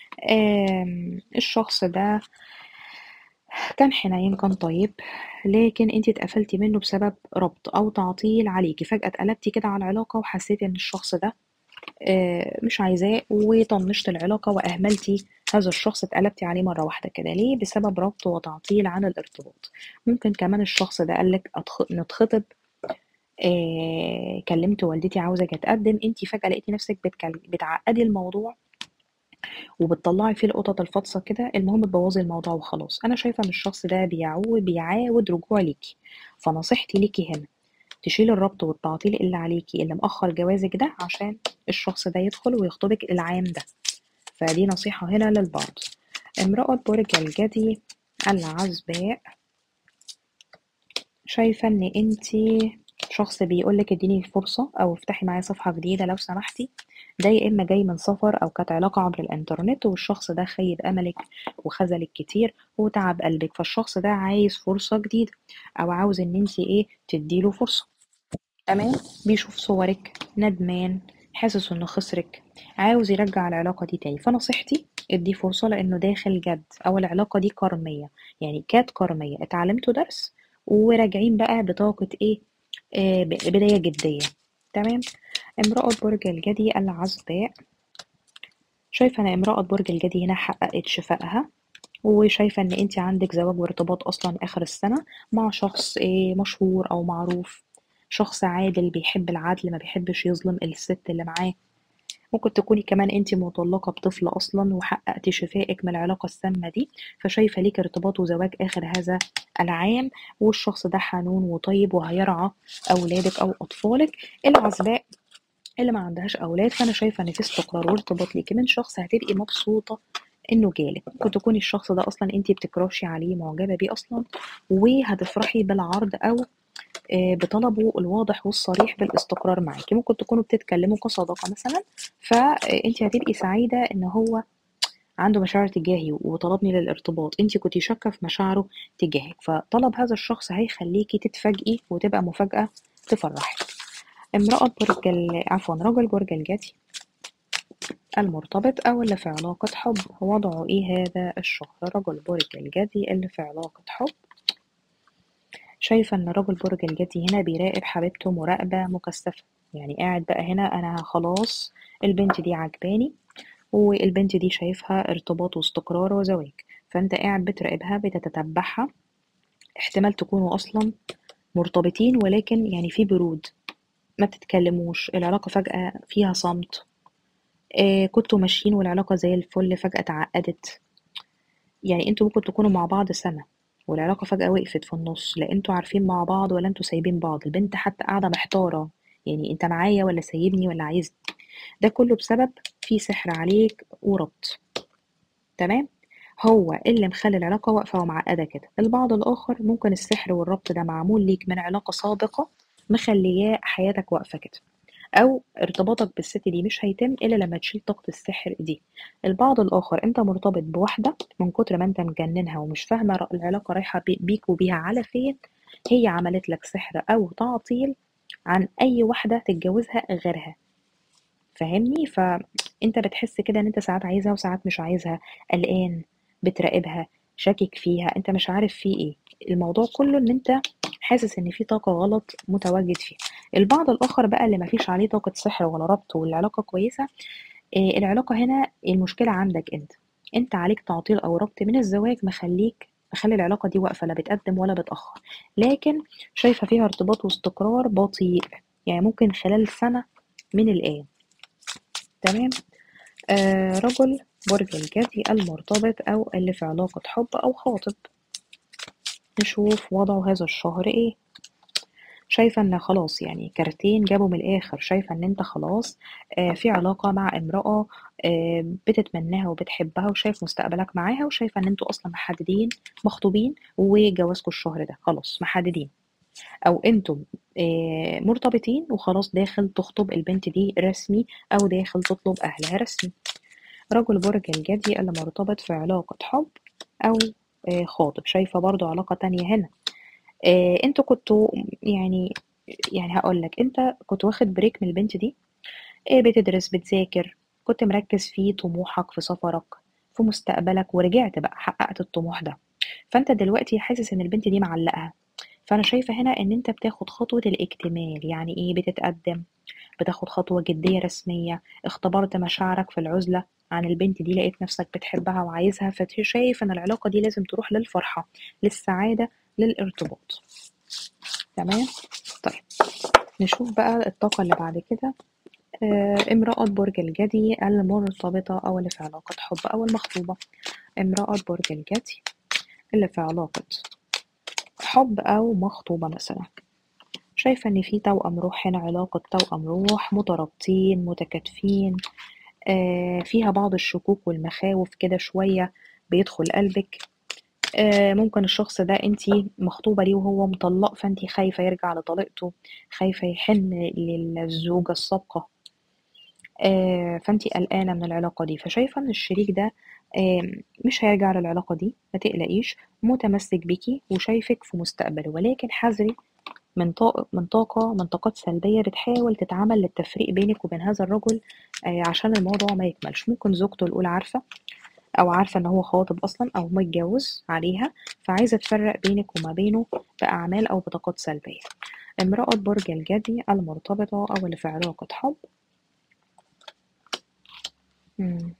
الشخص ده كان حنين كان طيب لكن انت اتقفلتي منه بسبب ربط او تعطيل عليكي فجأة اتقلبتي كده على العلاقة وحسيتي ان الشخص ده آه، مش عايزاه وطنشت العلاقة وأهملتي هذا الشخص اتقلبتي عليه مرة واحدة كده ليه؟ بسبب ربط وتعطيل عن الارتباط ممكن كمان الشخص ده قالك أتخ- نتخطب آه، كلمت والدتي عاوزة أتقدم انتي فجأة لقيتي نفسك بتكل... بتعقدي الموضوع وبتطلعي فيه القطط الفاطسة كده المهم تبوظي الموضوع وخلاص أنا شايفة إن الشخص ده بيعود بيعاود رجوع ليكي فنصيحتي ليكي هنا تشيلي الربط والتعطيل اللي عليكي اللي مأخر جوازك ده عشان الشخص ده يدخل ويخطبك العام ده فدي نصيحة هنا للبعض امرأة برج الجدي العزباء شايفة ان انتي شخص بيقولك اديني فرصة او افتحي معايا صفحة جديدة لو سمحتي ده يا اما جاي من سفر او كانت علاقة عبر الانترنت والشخص ده خيب املك وخذلك كتير وتعب قلبك فالشخص ده عايز فرصة جديدة او عاوز ان انتي ايه تديله فرصة تمام بيشوف صورك ندمان حاسس انه خسرك عاوز يرجع العلاقة دي تاني فنصيحتي ادي فرصة لانه داخل جد او العلاقة دي كرمية يعني كانت كرمية اتعلمتوا درس وراجعين بقى بطاقة ايه آه ب- بداية جدية تمام امرأة برج الجدي العزباء شايفة ان امرأة برج الجدي هنا حققت شفائها وشايفة ان انت عندك زواج وارتباط اصلا اخر السنة مع شخص إيه مشهور او معروف شخص عادل بيحب العدل ما بيحبش يظلم الست اللي معاه ممكن تكوني كمان انت مطلقة بطفل اصلا وحققتي شفائك من العلاقة السامة دي فشايفة ليك ارتباط وزواج اخر هذا العام والشخص ده حنون وطيب وهيرعى اولادك او اطفالك العزباء اللي ما عندهاش اولاد فانا شايفه ان في استقرار وارتباط ليكي من شخص هتبقي مبسوطه انه جالك ممكن تكوني الشخص ده اصلا انت بتكراشي عليه معجبه بيه اصلا وهتفرحي بالعرض او آه، بطلبه الواضح والصريح بالاستقرار معاكي ممكن تكونوا بتتكلموا كصداقه مثلا فانت هتبقي سعيده ان هو عنده مشاعر تجاهي وطلبني للارتباط انت كنتي شاكه في مشاعره تجاهك فطلب هذا الشخص هيخليكي تتفاجئي وتبقى مفاجاه تفرحك امرأة برج ال- عفوا رجل برج الجدي المرتبط أو اللي في علاقة حب وضعه إيه هذا الشهر رجل برج الجدي اللي في علاقة حب شايفة إن رجل برج الجدي هنا بيراقب حبيبته مراقبة مكثفة يعني قاعد بقى هنا أنا خلاص البنت دي عجباني والبنت دي شايفها ارتباط واستقرار وزواج فأنت قاعد بتراقبها بتتتبعها احتمال تكونوا أصلا مرتبطين ولكن يعني في برود ما بتتكلموش العلاقة فجأة فيها صمت آه كنتوا ماشيين والعلاقة زي الفل فجأة اتعقدت يعني انتوا ممكن تكونوا مع بعض سنة والعلاقة فجأة وقفت في النص لا انتوا عارفين مع بعض ولا انتوا سايبين بعض البنت حتى قاعدة محتارة يعني انت معايا ولا سايبني ولا عايزني ده كله بسبب في سحر عليك وربط تمام هو اللي مخلي العلاقة واقفة ومعقدة كده البعض الآخر ممكن السحر والربط ده معمول ليك من علاقة سابقة مخلياه حياتك واقفة كده أو ارتباطك بالست دي مش هيتم إلا لما تشيل طاقة السحر دي البعض الآخر أنت مرتبط بواحدة من كتر ما أنت مجننها ومش فاهمة ر- العلاقة رايحة بي- بيك وبيها على فين هي عملت لك سحر أو تعطيل عن أي واحدة تتجوزها غيرها فاهمني فانت بتحس كده ان انت ساعات عايزها وساعات مش عايزها قلقان بتراقبها شاكك فيها انت مش عارف في ايه الموضوع كله ان انت حاسس ان في طاقة غلط متواجد فيها البعض الاخر بقى اللي مفيش عليه طاقة سحر ولا ربط والعلاقة كويسة إيه العلاقة هنا المشكلة عندك انت انت عليك تعطيل او ربط من الزواج مخليك مخلي العلاقة دي واقفة لا بتقدم ولا بتأخر لكن شايفة فيها ارتباط واستقرار بطيء يعني ممكن خلال سنة من الآن تمام آه رجل برج الجدي المرتبط أو اللي في علاقة حب أو خاطب نشوف وضعه هذا الشهر ايه شايفة ان خلاص يعني كارتين جابوا من الآخر شايفة ان انت خلاص آه في علاقة مع امرأة آه بتتمناها وبتحبها وشايف مستقبلك معاها وشايفة ان انتوا اصلا محددين مخطوبين وجوازكوا الشهر ده خلاص محددين او انتم آه مرتبطين وخلاص داخل تخطب البنت دي رسمي او داخل تطلب اهلها رسمي رجل برج الجدي اللي مرتبط في علاقة حب أو آه، خاطب شايفة برضو علاقة تانية هنا آه، انتوا كنتوا يعني يعني هقولك انت كنت واخد بريك من البنت دي آه، بتدرس بتذاكر كنت مركز في طموحك في سفرك في مستقبلك ورجعت بقى حققت الطموح ده فانت دلوقتي حاسس ان البنت دي معلقها فأنا شايفة هنا إن أنت بتاخد خطوة الاكتمال يعني إيه بتتقدم بتاخد خطوة جدية رسمية اختبرت مشاعرك في العزلة عن البنت دي لقيت نفسك بتحبها وعايزها فشايف إن العلاقة دي لازم تروح للفرحة للسعادة للارتباط تمام طيب نشوف بقى الطاقة اللي بعد كده آه، امرأة برج الجدي المرتبطة أو اللي في علاقة حب أو المخطوبة امرأة برج الجدي اللي في علاقة حب أو مخطوبة مثلا شايفة إن في توأم روح هنا علاقة توأم روح مترابطين متكاتفين آه فيها بعض الشكوك والمخاوف كده شوية بيدخل قلبك آه ممكن الشخص ده انتي مخطوبة ليه وهو مطلق فانتي خايفة يرجع لطليقته خايفة يحن للزوجة السابقة آه فانتي قلقانة من العلاقة دي فشايفة ان الشريك ده آه مش هيرجع للعلاقة دي ما تقلقيش متمسك بيكي وشايفك في مستقبله ولكن حذري من طاقة من طاقة من طاقات سلبية بتحاول تتعمل للتفريق بينك وبين هذا الرجل آه عشان الموضوع ما يكملش ممكن زوجته الأولى عارفة أو عارفة إن هو خاطب أصلا أو متجوز عليها فعايزة تفرق بينك وما بينه بأعمال أو بطاقات سلبية امرأة برج الجدي المرتبطة أو اللي في علاقة حب مم.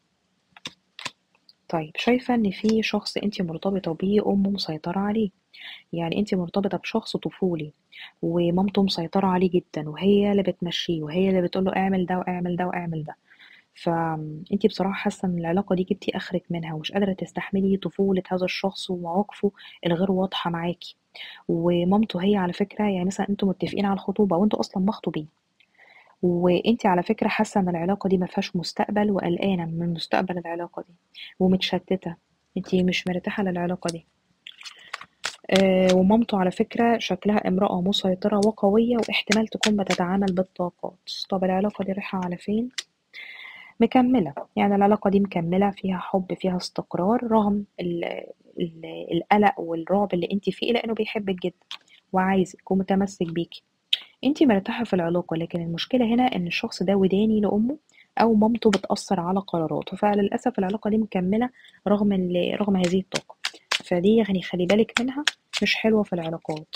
طيب شايفة إن في شخص أنتِ مرتبطة بيه أمه مسيطرة عليه، يعني أنتِ مرتبطة بشخص طفولي ومامته مسيطرة عليه جدًا وهي اللي بتمشّيه وهي اللي بتقول له اعمل ده واعمل ده واعمل ده، فأنتِ بصراحة حاسة إن العلاقة دي جبتِ آخرِك منها ومش قادرة تستحملي طفولة هذا الشخص ومواقفه الغير واضحة معاكِ، ومامته هي على فكرة يعني مثلًا أنتم متفقين على الخطوبة وأنتم أصلًا مخطوبين. وأنتِ على فكرة حاسة إن العلاقة دي ما فيهاش مستقبل وقلقانة من مستقبل العلاقة دي ومتشتتة أنتِ مش مرتاحة للعلاقة دي آآ ومامته على فكرة شكلها امرأة مسيطرة وقوية واحتمال تكون بتتعامل بالطاقات، طب العلاقة دي رايحة على فين؟ مكملة، يعني العلاقة دي مكملة فيها حب فيها استقرار رغم ال ال القلق والرعب اللي أنتِ فيه لإنه بيحبِك جدًا وعايزِك ومتمسك بيكِ. أنتِ مرتاحة في العلاقة لكن المشكلة هنا إن الشخص ده وداني لأمه أو مامته بتأثر على قراراته فللأسف العلاقة دي مكملة رغم ال رغم هذه الطاقة فدي يعني خلي بالك منها مش حلوة في العلاقات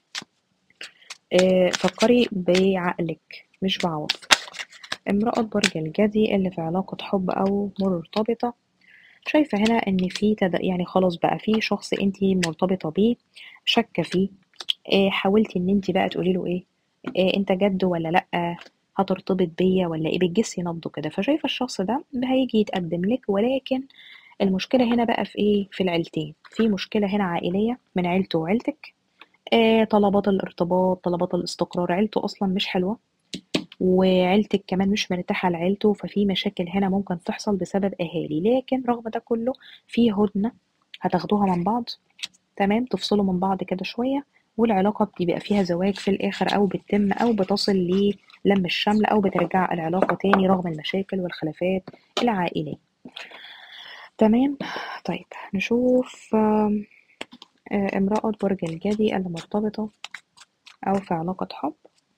آآ فكري بعقلِك مش بعواطفِك. امرأة برج الجدي اللي في علاقة حب أو مرتبطة شايفة هنا إن في تد يعني خلاص بقى في شخص أنتِ مرتبطة بيه شاكة فيه آآ حاولتِ إن أنتِ بقى تقولي له إيه آآ أنت جد والّا لأ، هترتبط بيّا والّا إيه، بتجسّي نبضه كده، فشايفة الشخص ده هييجي يتقدم لِك ولكن المشكلة هنا بقى في إيه، في العيلتين، في مشكلة هنا عائلية من عيلته وعيلتِك آآ طلبات الارتباط، طلبات الاستقرار، عيلته أصلًا مش حلوة وعيلتِك كمان مش مرتاحة لعيلته، ففي مشاكل هنا ممكن تحصل بسبب أهالي، لكن رغم ده كله في هدنة هتاخدوها من بعض تمام، تفصلوا من بعض كده شوية والعلاقة بيبقى فيها زواج في الآخر أو بتتم أو بتصل للم الشمل أو بترجع العلاقة تاني رغم المشاكل والخلافات العائلية. تمام، طيب نشوف آآ امرأة برج الجدي المرتبطة أو في علاقة حب.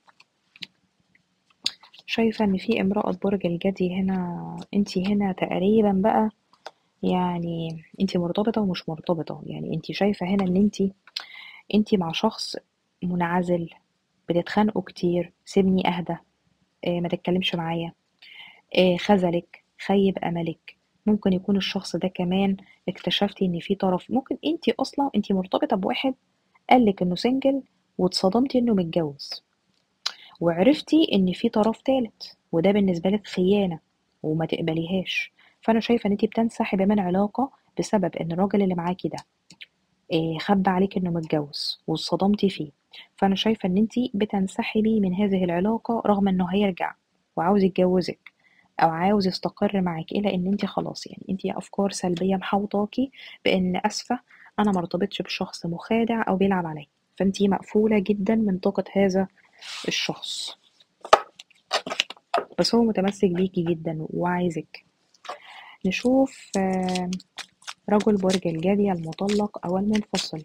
شايفة إن في امرأة برج الجدي هنا أنتِ هنا تقريبًا بقى يعني أنتِ مرتبطة ومش مرتبطة، يعني أنتِ شايفة هنا إن أنتِ أنتِ مع شخص منعزل، بتتخانقوا كتير، سيبني أهدى، آآ ما تتكلمش معايا، آآ خذلِك، خيّب أملِك، ممكن يكون الشخص ده كمان اكتشفتِ إن في طرف ممكن أنتِ أصلًا أنتِ مرتبطة بواحد قال لِك إنه single واتصدمتِ إنه متجوز، وعرفتِ إن في طرف تالت وده بالنسبة لِك خيانة وما تقبليهاش، فأنا شايفة إن أنتِ بتنسحبي من علاقة بسبب إن الراجل اللي معاكِ ده آآ خبّى عليكِ إنه متجوز واتصدمتِ فيه، فأنا شايفة إن أنتِ بتنسحبي من هذه العلاقة رغم إنه هيرجع وعاوز يتجوزِك أو عاوز يستقر معاكِ، إلا إن أنتِ خلاص يعني أنتِ أفكار سلبية محاوطاكِ بإن آسفة أنا ما ارتبطش بشخص مخادع أو بيلعب عليَّ، فأنتِ مقفولة جدًا من طاقة هذا الشخص. بس هو متمسك بيكِ جدًا وعايزِك. نشوف آآ رجل برج الجدي المطلق أو المنفصل.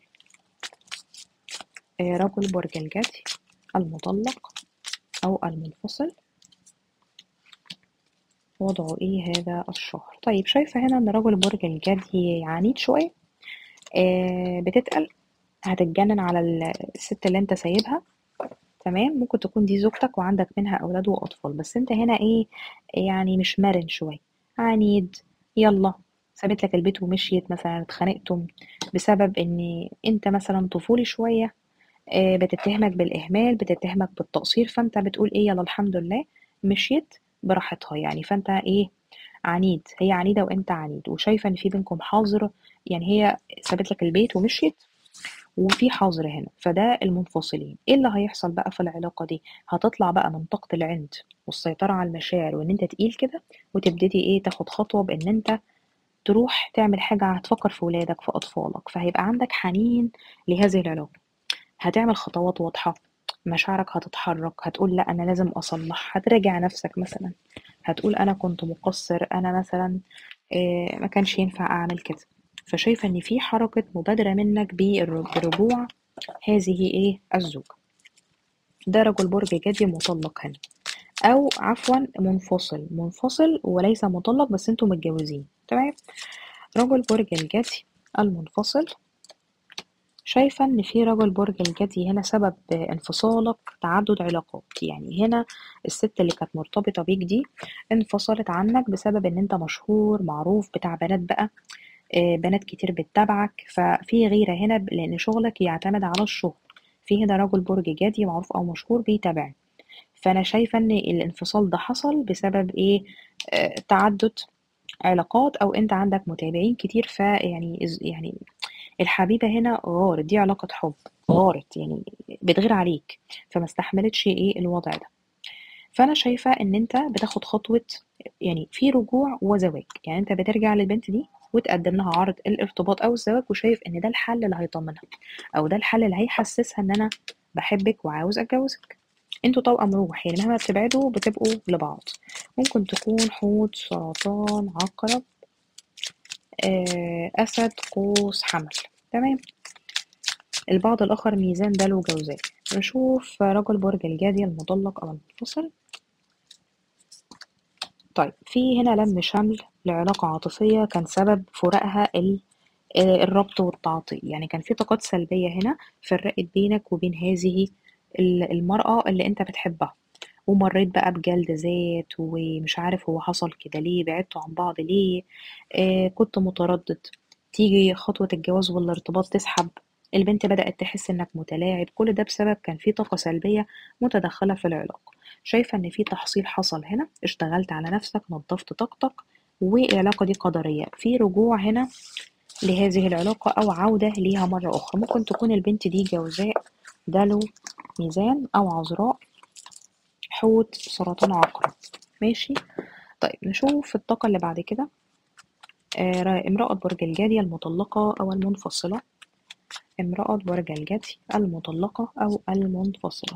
آآ رجل برج الجدي المطلق أو المنفصل. وضعه إيه هذا الشهر؟ طيب شايفة هنا إن رجل برج الجدي عنيد شوية، آآ بتتقل هتتجنن على ال- الست اللي انت سايبها تمام ممكن تكون دي زوجتك وعندك منها اولاد واطفال بس انت هنا ايه يعني مش مرن شويه عنيد يلا سابت لك البيت ومشيت مثلا اتخانقتم بسبب ان انت مثلا طفولي شويه آه، بتتهمك بالاهمال بتتهمك بالتقصير فانت بتقول ايه يلا الحمد لله مشيت براحتها يعني فانت ايه عنيد هي عنيده وانت عنيد وشايفه ان في بينكم حظر يعني هي سابت لك البيت ومشيت وفي حظر هنا فده المنفصلين ايه اللي هيحصل بقى في العلاقة دي هتطلع بقى من طاقة العند والسيطرة على المشاعر وان انت تقيل كده وتبتدي ايه تاخد خطوة بان انت تروح تعمل حاجة هتفكر في ولادك في أطفالك فهيبقى عندك حنين لهذه العلاقة هتعمل خطوات واضحة مشاعرك هتتحرك هتقول لا أنا لازم أصلح هتراجع نفسك مثلا هتقول أنا كنت مقصر أنا مثلا آه، ما كانش ينفع أعمل كده فشايفة إن في حركة مبادرة منك بالر- برجوع هذه إيه الزوجة ده رجل برج جدي مطلق هنا أو عفوا منفصل منفصل وليس مطلق بس انتوا متجوزين تمام رجل برج الجدي المنفصل شايفة إن في رجل برج الجدي هنا سبب انفصالك تعدد علاقات يعني هنا الست اللي كانت مرتبطة بيك دي انفصلت عنك بسبب إن أنت مشهور معروف بتاع بنات بقى آه، بنات كتير بتتابعك ففي غيرة هنا ب- لأن شغلك يعتمد على الشهرة في هنا رجل برج جدي معروف أو مشهور بيتابعك فأنا شايفة إن الانفصال ده حصل بسبب إيه آه، تعدد علاقات أو أنت عندك متابعين كتير فيعني إز- يعني الحبيبة هنا غارت دي علاقة حب غارت يعني بتغير عليك فما استحملتش ايه الوضع ده فانا شايفة ان انت بتاخد خطوة يعني في رجوع وزواج يعني انت بترجع للبنت دي وتقدم لها عرض الارتباط او الزواج وشايف ان ده الحل اللي هيطمنها او ده الحل اللي هيحسسها ان انا بحبك وعاوز اتجوزك انتوا توأم روح يعني مهما بتبعدوا بتبقوا لبعض ممكن تكون حوت سرطان عقرب آه، أسد قوس حمل تمام البعض الآخر ميزان دلو جوزاء نشوف رجل برج الجدي المطلق أو المنفصل طيب في هنا لم شمل لعلاقة عاطفية كان سبب فراقها ال- آه، الربط والتعاطي يعني كان في طاقات سلبية هنا فرقت بينك وبين هذه ال- المرأة اللي انت بتحبها ومريت بقى بجلد ذات ومش عارف هو حصل كده ليه بعدتوا عن بعض ليه آه كنت متردد تيجي خطوة الجواز والارتباط تسحب البنت بدأت تحس انك متلاعب كل ده بسبب كان في طاقة سلبية متدخلة في العلاقة شايفة ان في تحصيل حصل هنا اشتغلت على نفسك نظفت طاقتك والعلاقة دي قدرية في رجوع هنا لهذه العلاقة أو عودة ليها مرة أخرى ممكن تكون البنت دي جوزاء دلو ميزان أو عذراء حوت سرطان عقرب ماشي طيب نشوف الطاقة اللي بعد كده آه، را- امرأة برج الجدي المطلقة أو المنفصلة امرأة برج الجدي المطلقة أو المنفصلة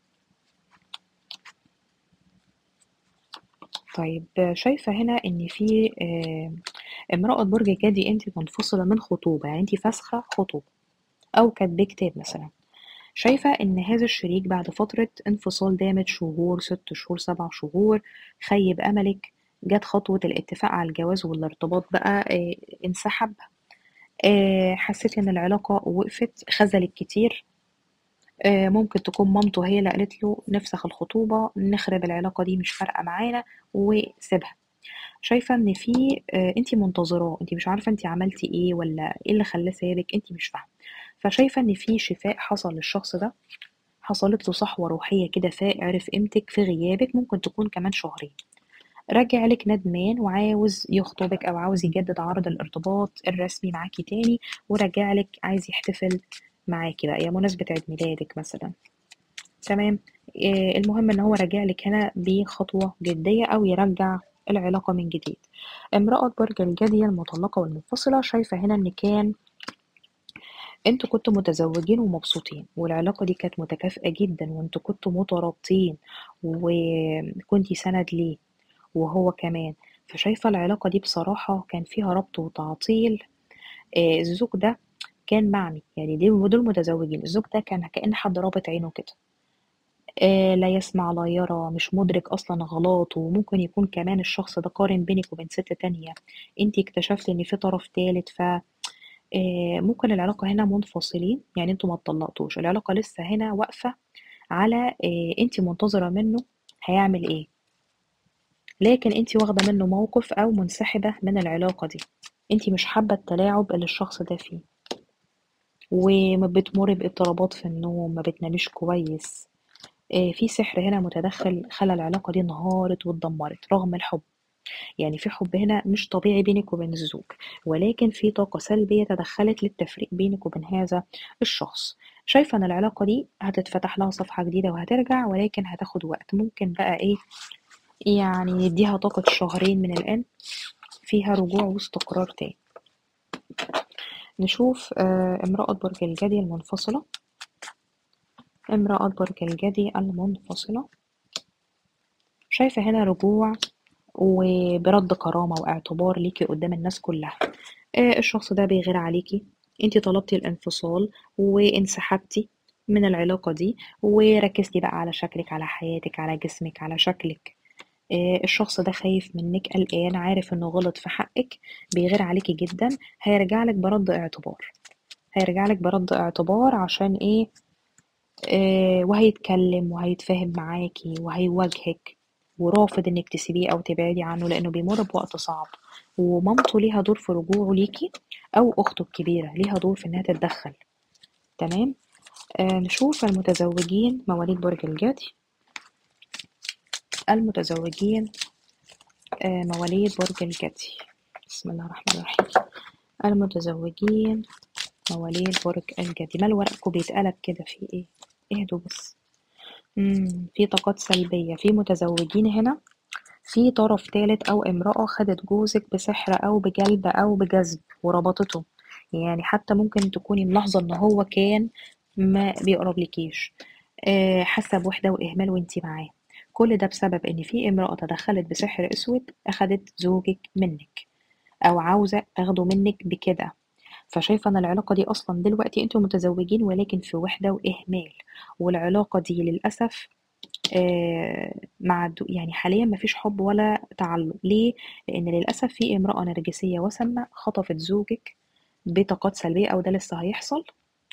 طيب آه، شايفة هنا إن في آه، امرأة برج الجدي أنت منفصلة من خطوبة يعني أنت فاسخة خطوبة أو كاتبة كتاب مثلا شايفة إن هذا الشريك بعد فترة انفصال دامت شهور ست شهور سبع شهور خيب أملك جت خطوة الاتفاق على الجواز والارتباط بقى آه، انسحب آه، حسيت إن العلاقة وقفت خذلك كتير آه، ممكن تكون مامته هي اللي قالت له نفسخ الخطوبة نخرب العلاقة دي مش فارقة معانا وسيبها شايفة إن في آه، انتي منتظراه انتي مش عارفة انتي عملتي ايه ولا ايه اللي خلاه سابك انتي مش فاهمة فشايفة إن في شفاء حصل للشخص ده حصلت له صحوة روحية كده فعرف قيمتك في غيابك ممكن تكون كمان شهرين رجع لك ندمان وعاوز يخطبك أو عاوز يجدد عرض الارتباط الرسمي معاكي تاني ورجع لك عايز يحتفل معاكي بقى يا مناسبة عيد ميلادك مثلا تمام آه، المهم ان هو راجع لك هنا بخطوة جدية او يرجع العلاقة من جديد امرأة برج الجدي المطلقة والمنفصلة شايفة هنا ان كان انتوا كنتوا متزوجين ومبسوطين والعلاقة دي كانت متكافئة جدا وانتوا كنتوا مترابطين وكنتي سند ليه وهو كمان فشايفة العلاقة دي بصراحة كان فيها ربط وتعطيل آه، الزوج ده كان معمي يعني دي دول متزوجين الزوج ده كان كأن حد رابط عينه كده آه، لا يسمع لا يرى مش مدرك اصلا غلطه وممكن يكون كمان الشخص ده قارن بينك وبين ست تانية انتي اكتشفتي ان في طرف تالت ف آه، ممكن العلاقة هنا منفصلين يعني انتوا ما اتطلقتوش العلاقة لسه هنا واقفة على آه، انت منتظرة منه هيعمل ايه لكن انت واخدة منه موقف او منسحبة من العلاقة دي انت مش حابة التلاعب اللي الشخص ده فيه وما بتمر باضطرابات في النوم ما بتناميش كويس آه، في سحر هنا متدخل خلى العلاقة دي انهارت واتدمرت رغم الحب يعني في حب هنا مش طبيعي بينك وبين الزوج ولكن في طاقة سلبية تدخلت للتفريق بينك وبين هذا الشخص شايفة ان العلاقة دي هتتفتح لها صفحة جديدة وهترجع ولكن هتاخد وقت ممكن بقى ايه يعني نديها طاقة شهرين من الآن فيها رجوع واستقرار تاني نشوف آه، امرأة برج الجدي المنفصلة امرأة برج الجدي المنفصلة شايفة هنا رجوع وبرد كرامة واعتبار ليكي قدام الناس كلها آه، الشخص ده بيغير عليكي انتي طلبتي الانفصال وانسحبتي من العلاقة دي وركزتي بقى على شكلك على حياتك على جسمك على شكلك آه، الشخص ده خايف منك قلقان عارف انه غلط في حقك بيغير عليكي جدا هيرجع لك برد اعتبار هيرجع لك برد اعتبار عشان ايه آه وهيتكلم وهيتفاهم معاكي وهيواجهك ورافض انك تسيبيه او تبعدي عنه لانه بيمر بوقت صعب ومامته ليها دور في رجوعه ليكي او اخته الكبيرة ليها دور في انها تتدخل تمام آه نشوف المتزوجين مواليد برج الجدي المتزوجين آه مواليد برج الجدي بسم الله الرحمن الرحيم المتزوجين مواليد برج الجدي مال ورقكم بيتقلب كده في ايه اهدوا بس مم. في طاقات سلبية في متزوجين هنا في طرف تالت أو امرأة خدت جوزك بسحر أو بجلب أو بجذب وربطته يعني حتى ممكن تكوني ملاحظة إن هو كان ما بيقرب لكيش آه، حاسة بوحدة وإهمال وإنتي معاه كل ده بسبب إن في امرأة تدخلت بسحر أسود أخدت زوجك منك أو عاوزة تاخده منك بكده فشايفة إن العلاقة دي أصلا دلوقتي انتوا متزوجين ولكن في وحدة وإهمال والعلاقة دي للأسف آه، مع الدو يعني حاليا مفيش حب ولا تعلق ليه؟ لأن للأسف في امرأة نرجسية وسامة خطفت زوجك بطاقات سلبية أو ده لسه هيحصل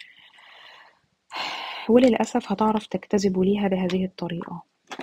وللأسف هتعرف تجتذبوا ليها بهذه الطريقة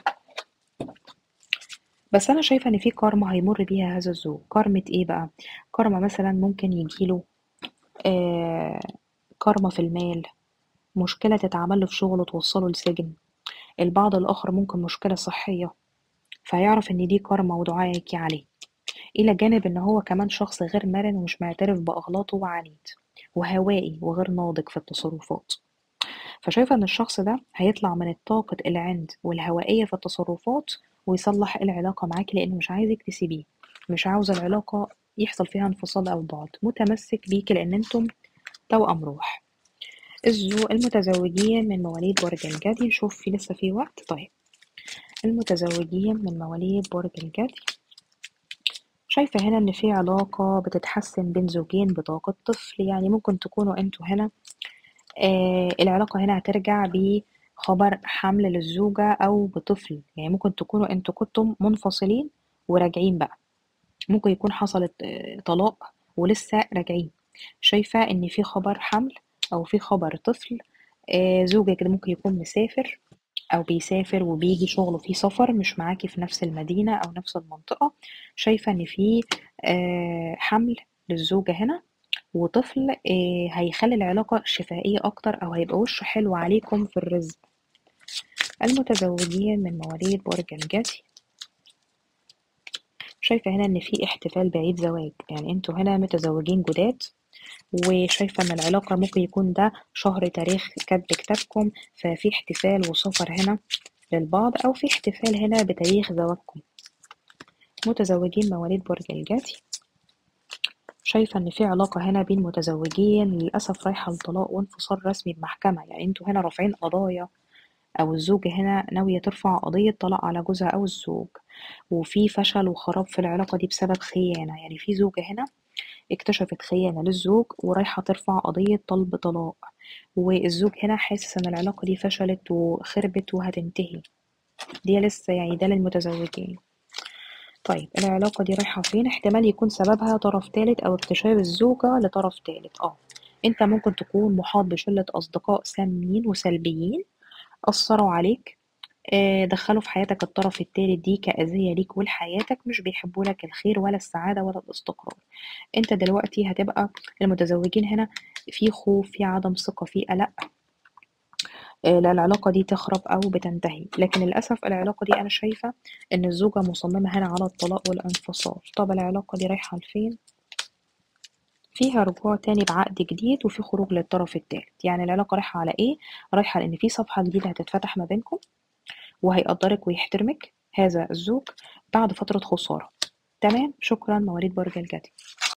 بس أنا شايفة إن في كارما هيمر بيها هذا الزوج كارمة إيه بقى؟ كارما مثلا ممكن يجيله آه كارما في المال مشكلة تتعمل له في شغله توصله لسجن البعض الآخر ممكن مشكلة صحية فيعرف إن دي كارما ودعائك عليه إلى جانب إن هو كمان شخص غير مرن ومش معترف بأغلاطه وعنيد وهوائي وغير ناضج في التصرفات فشايفة إن الشخص ده هيطلع من الطاقة العند والهوائية في التصرفات ويصلح العلاقة معاكي لأنه مش عايزك تسيبيه مش عاوز العلاقة يحصل فيها انفصال أو بعد متمسك بيكي لأن انتم توأم روح الزو المتزوجين من مواليد برج الجدي نشوف في لسه في وقت طيب المتزوجين من مواليد برج الجدي شايفة هنا إن في علاقة بتتحسن بين زوجين بطاقة طفل يعني ممكن تكونوا انتوا هنا آه العلاقة هنا هترجع بخبر حمل للزوجة أو بطفل يعني ممكن تكونوا انتوا كنتم منفصلين وراجعين بقى ممكن يكون حصلت آه، طلاق ولسه راجعين شايفة إن في خبر حمل أو في خبر طفل آه، زوجك ده ممكن يكون مسافر أو بيسافر وبيجي شغله فيه سفر مش معاكي في نفس المدينة أو نفس المنطقة شايفة إن في آه، حمل للزوجة هنا وطفل آه، هيخلي العلاقة شفائية أكتر أو هيبقى وشه حلو عليكم في الرزق المتزوجين من مواليد برج الجدي شايفة هنا إن في احتفال بعيد زواج يعني انتوا هنا متزوجين جداد وشايفة إن العلاقة ممكن يكون ده شهر تاريخ كتب كتابكم ففي احتفال وسفر هنا للبعض أو في احتفال هنا بتاريخ زواجكم متزوجين مواليد برج الجدي شايفة إن في علاقة هنا بين متزوجين للأسف رايحة لطلاق وانفصال رسمي بمحكمة يعني انتوا هنا رافعين قضايا أو الزوجة هنا ناوية ترفع قضية طلاق على جوزها أو الزوج وفي فشل وخراب في العلاقة دي بسبب خيانة يعني في زوجة هنا اكتشفت خيانة للزوج ورايحة ترفع قضية طلب طلاق والزوج هنا حاسس ان العلاقة دي فشلت وخربت وهتنتهي دي لسه يعني ده للمتزوجين طيب العلاقة دي رايحة فين احتمال يكون سببها طرف تالت أو اكتشاف الزوجة لطرف تالت اه انت ممكن تكون محاط بشلة أصدقاء سامين وسلبيين أثروا عليك آه، دخلوا في حياتك الطرف التالت دي كأذية ليك ولحياتك مش بيحبوا لك الخير ولا السعادة ولا الاستقرار انت دلوقتي هتبقى المتزوجين هنا في خوف في عدم ثقة في قلق آه، لا العلاقة دي تخرب أو بتنتهي لكن للأسف العلاقة دي أنا شايفة إن الزوجة مصممة هنا على الطلاق والانفصال طب العلاقة دي رايحة لفين؟ فيها رجوع تاني بعقد جديد وفي خروج للطرف التالت يعني العلاقة رايحة على إيه؟ رايحة لإن في صفحة جديدة هتتفتح ما بينكم وهيقدرك ويحترمك هذا الزوج بعد فترة خسارة تمام شكرا مواليد برج الجدي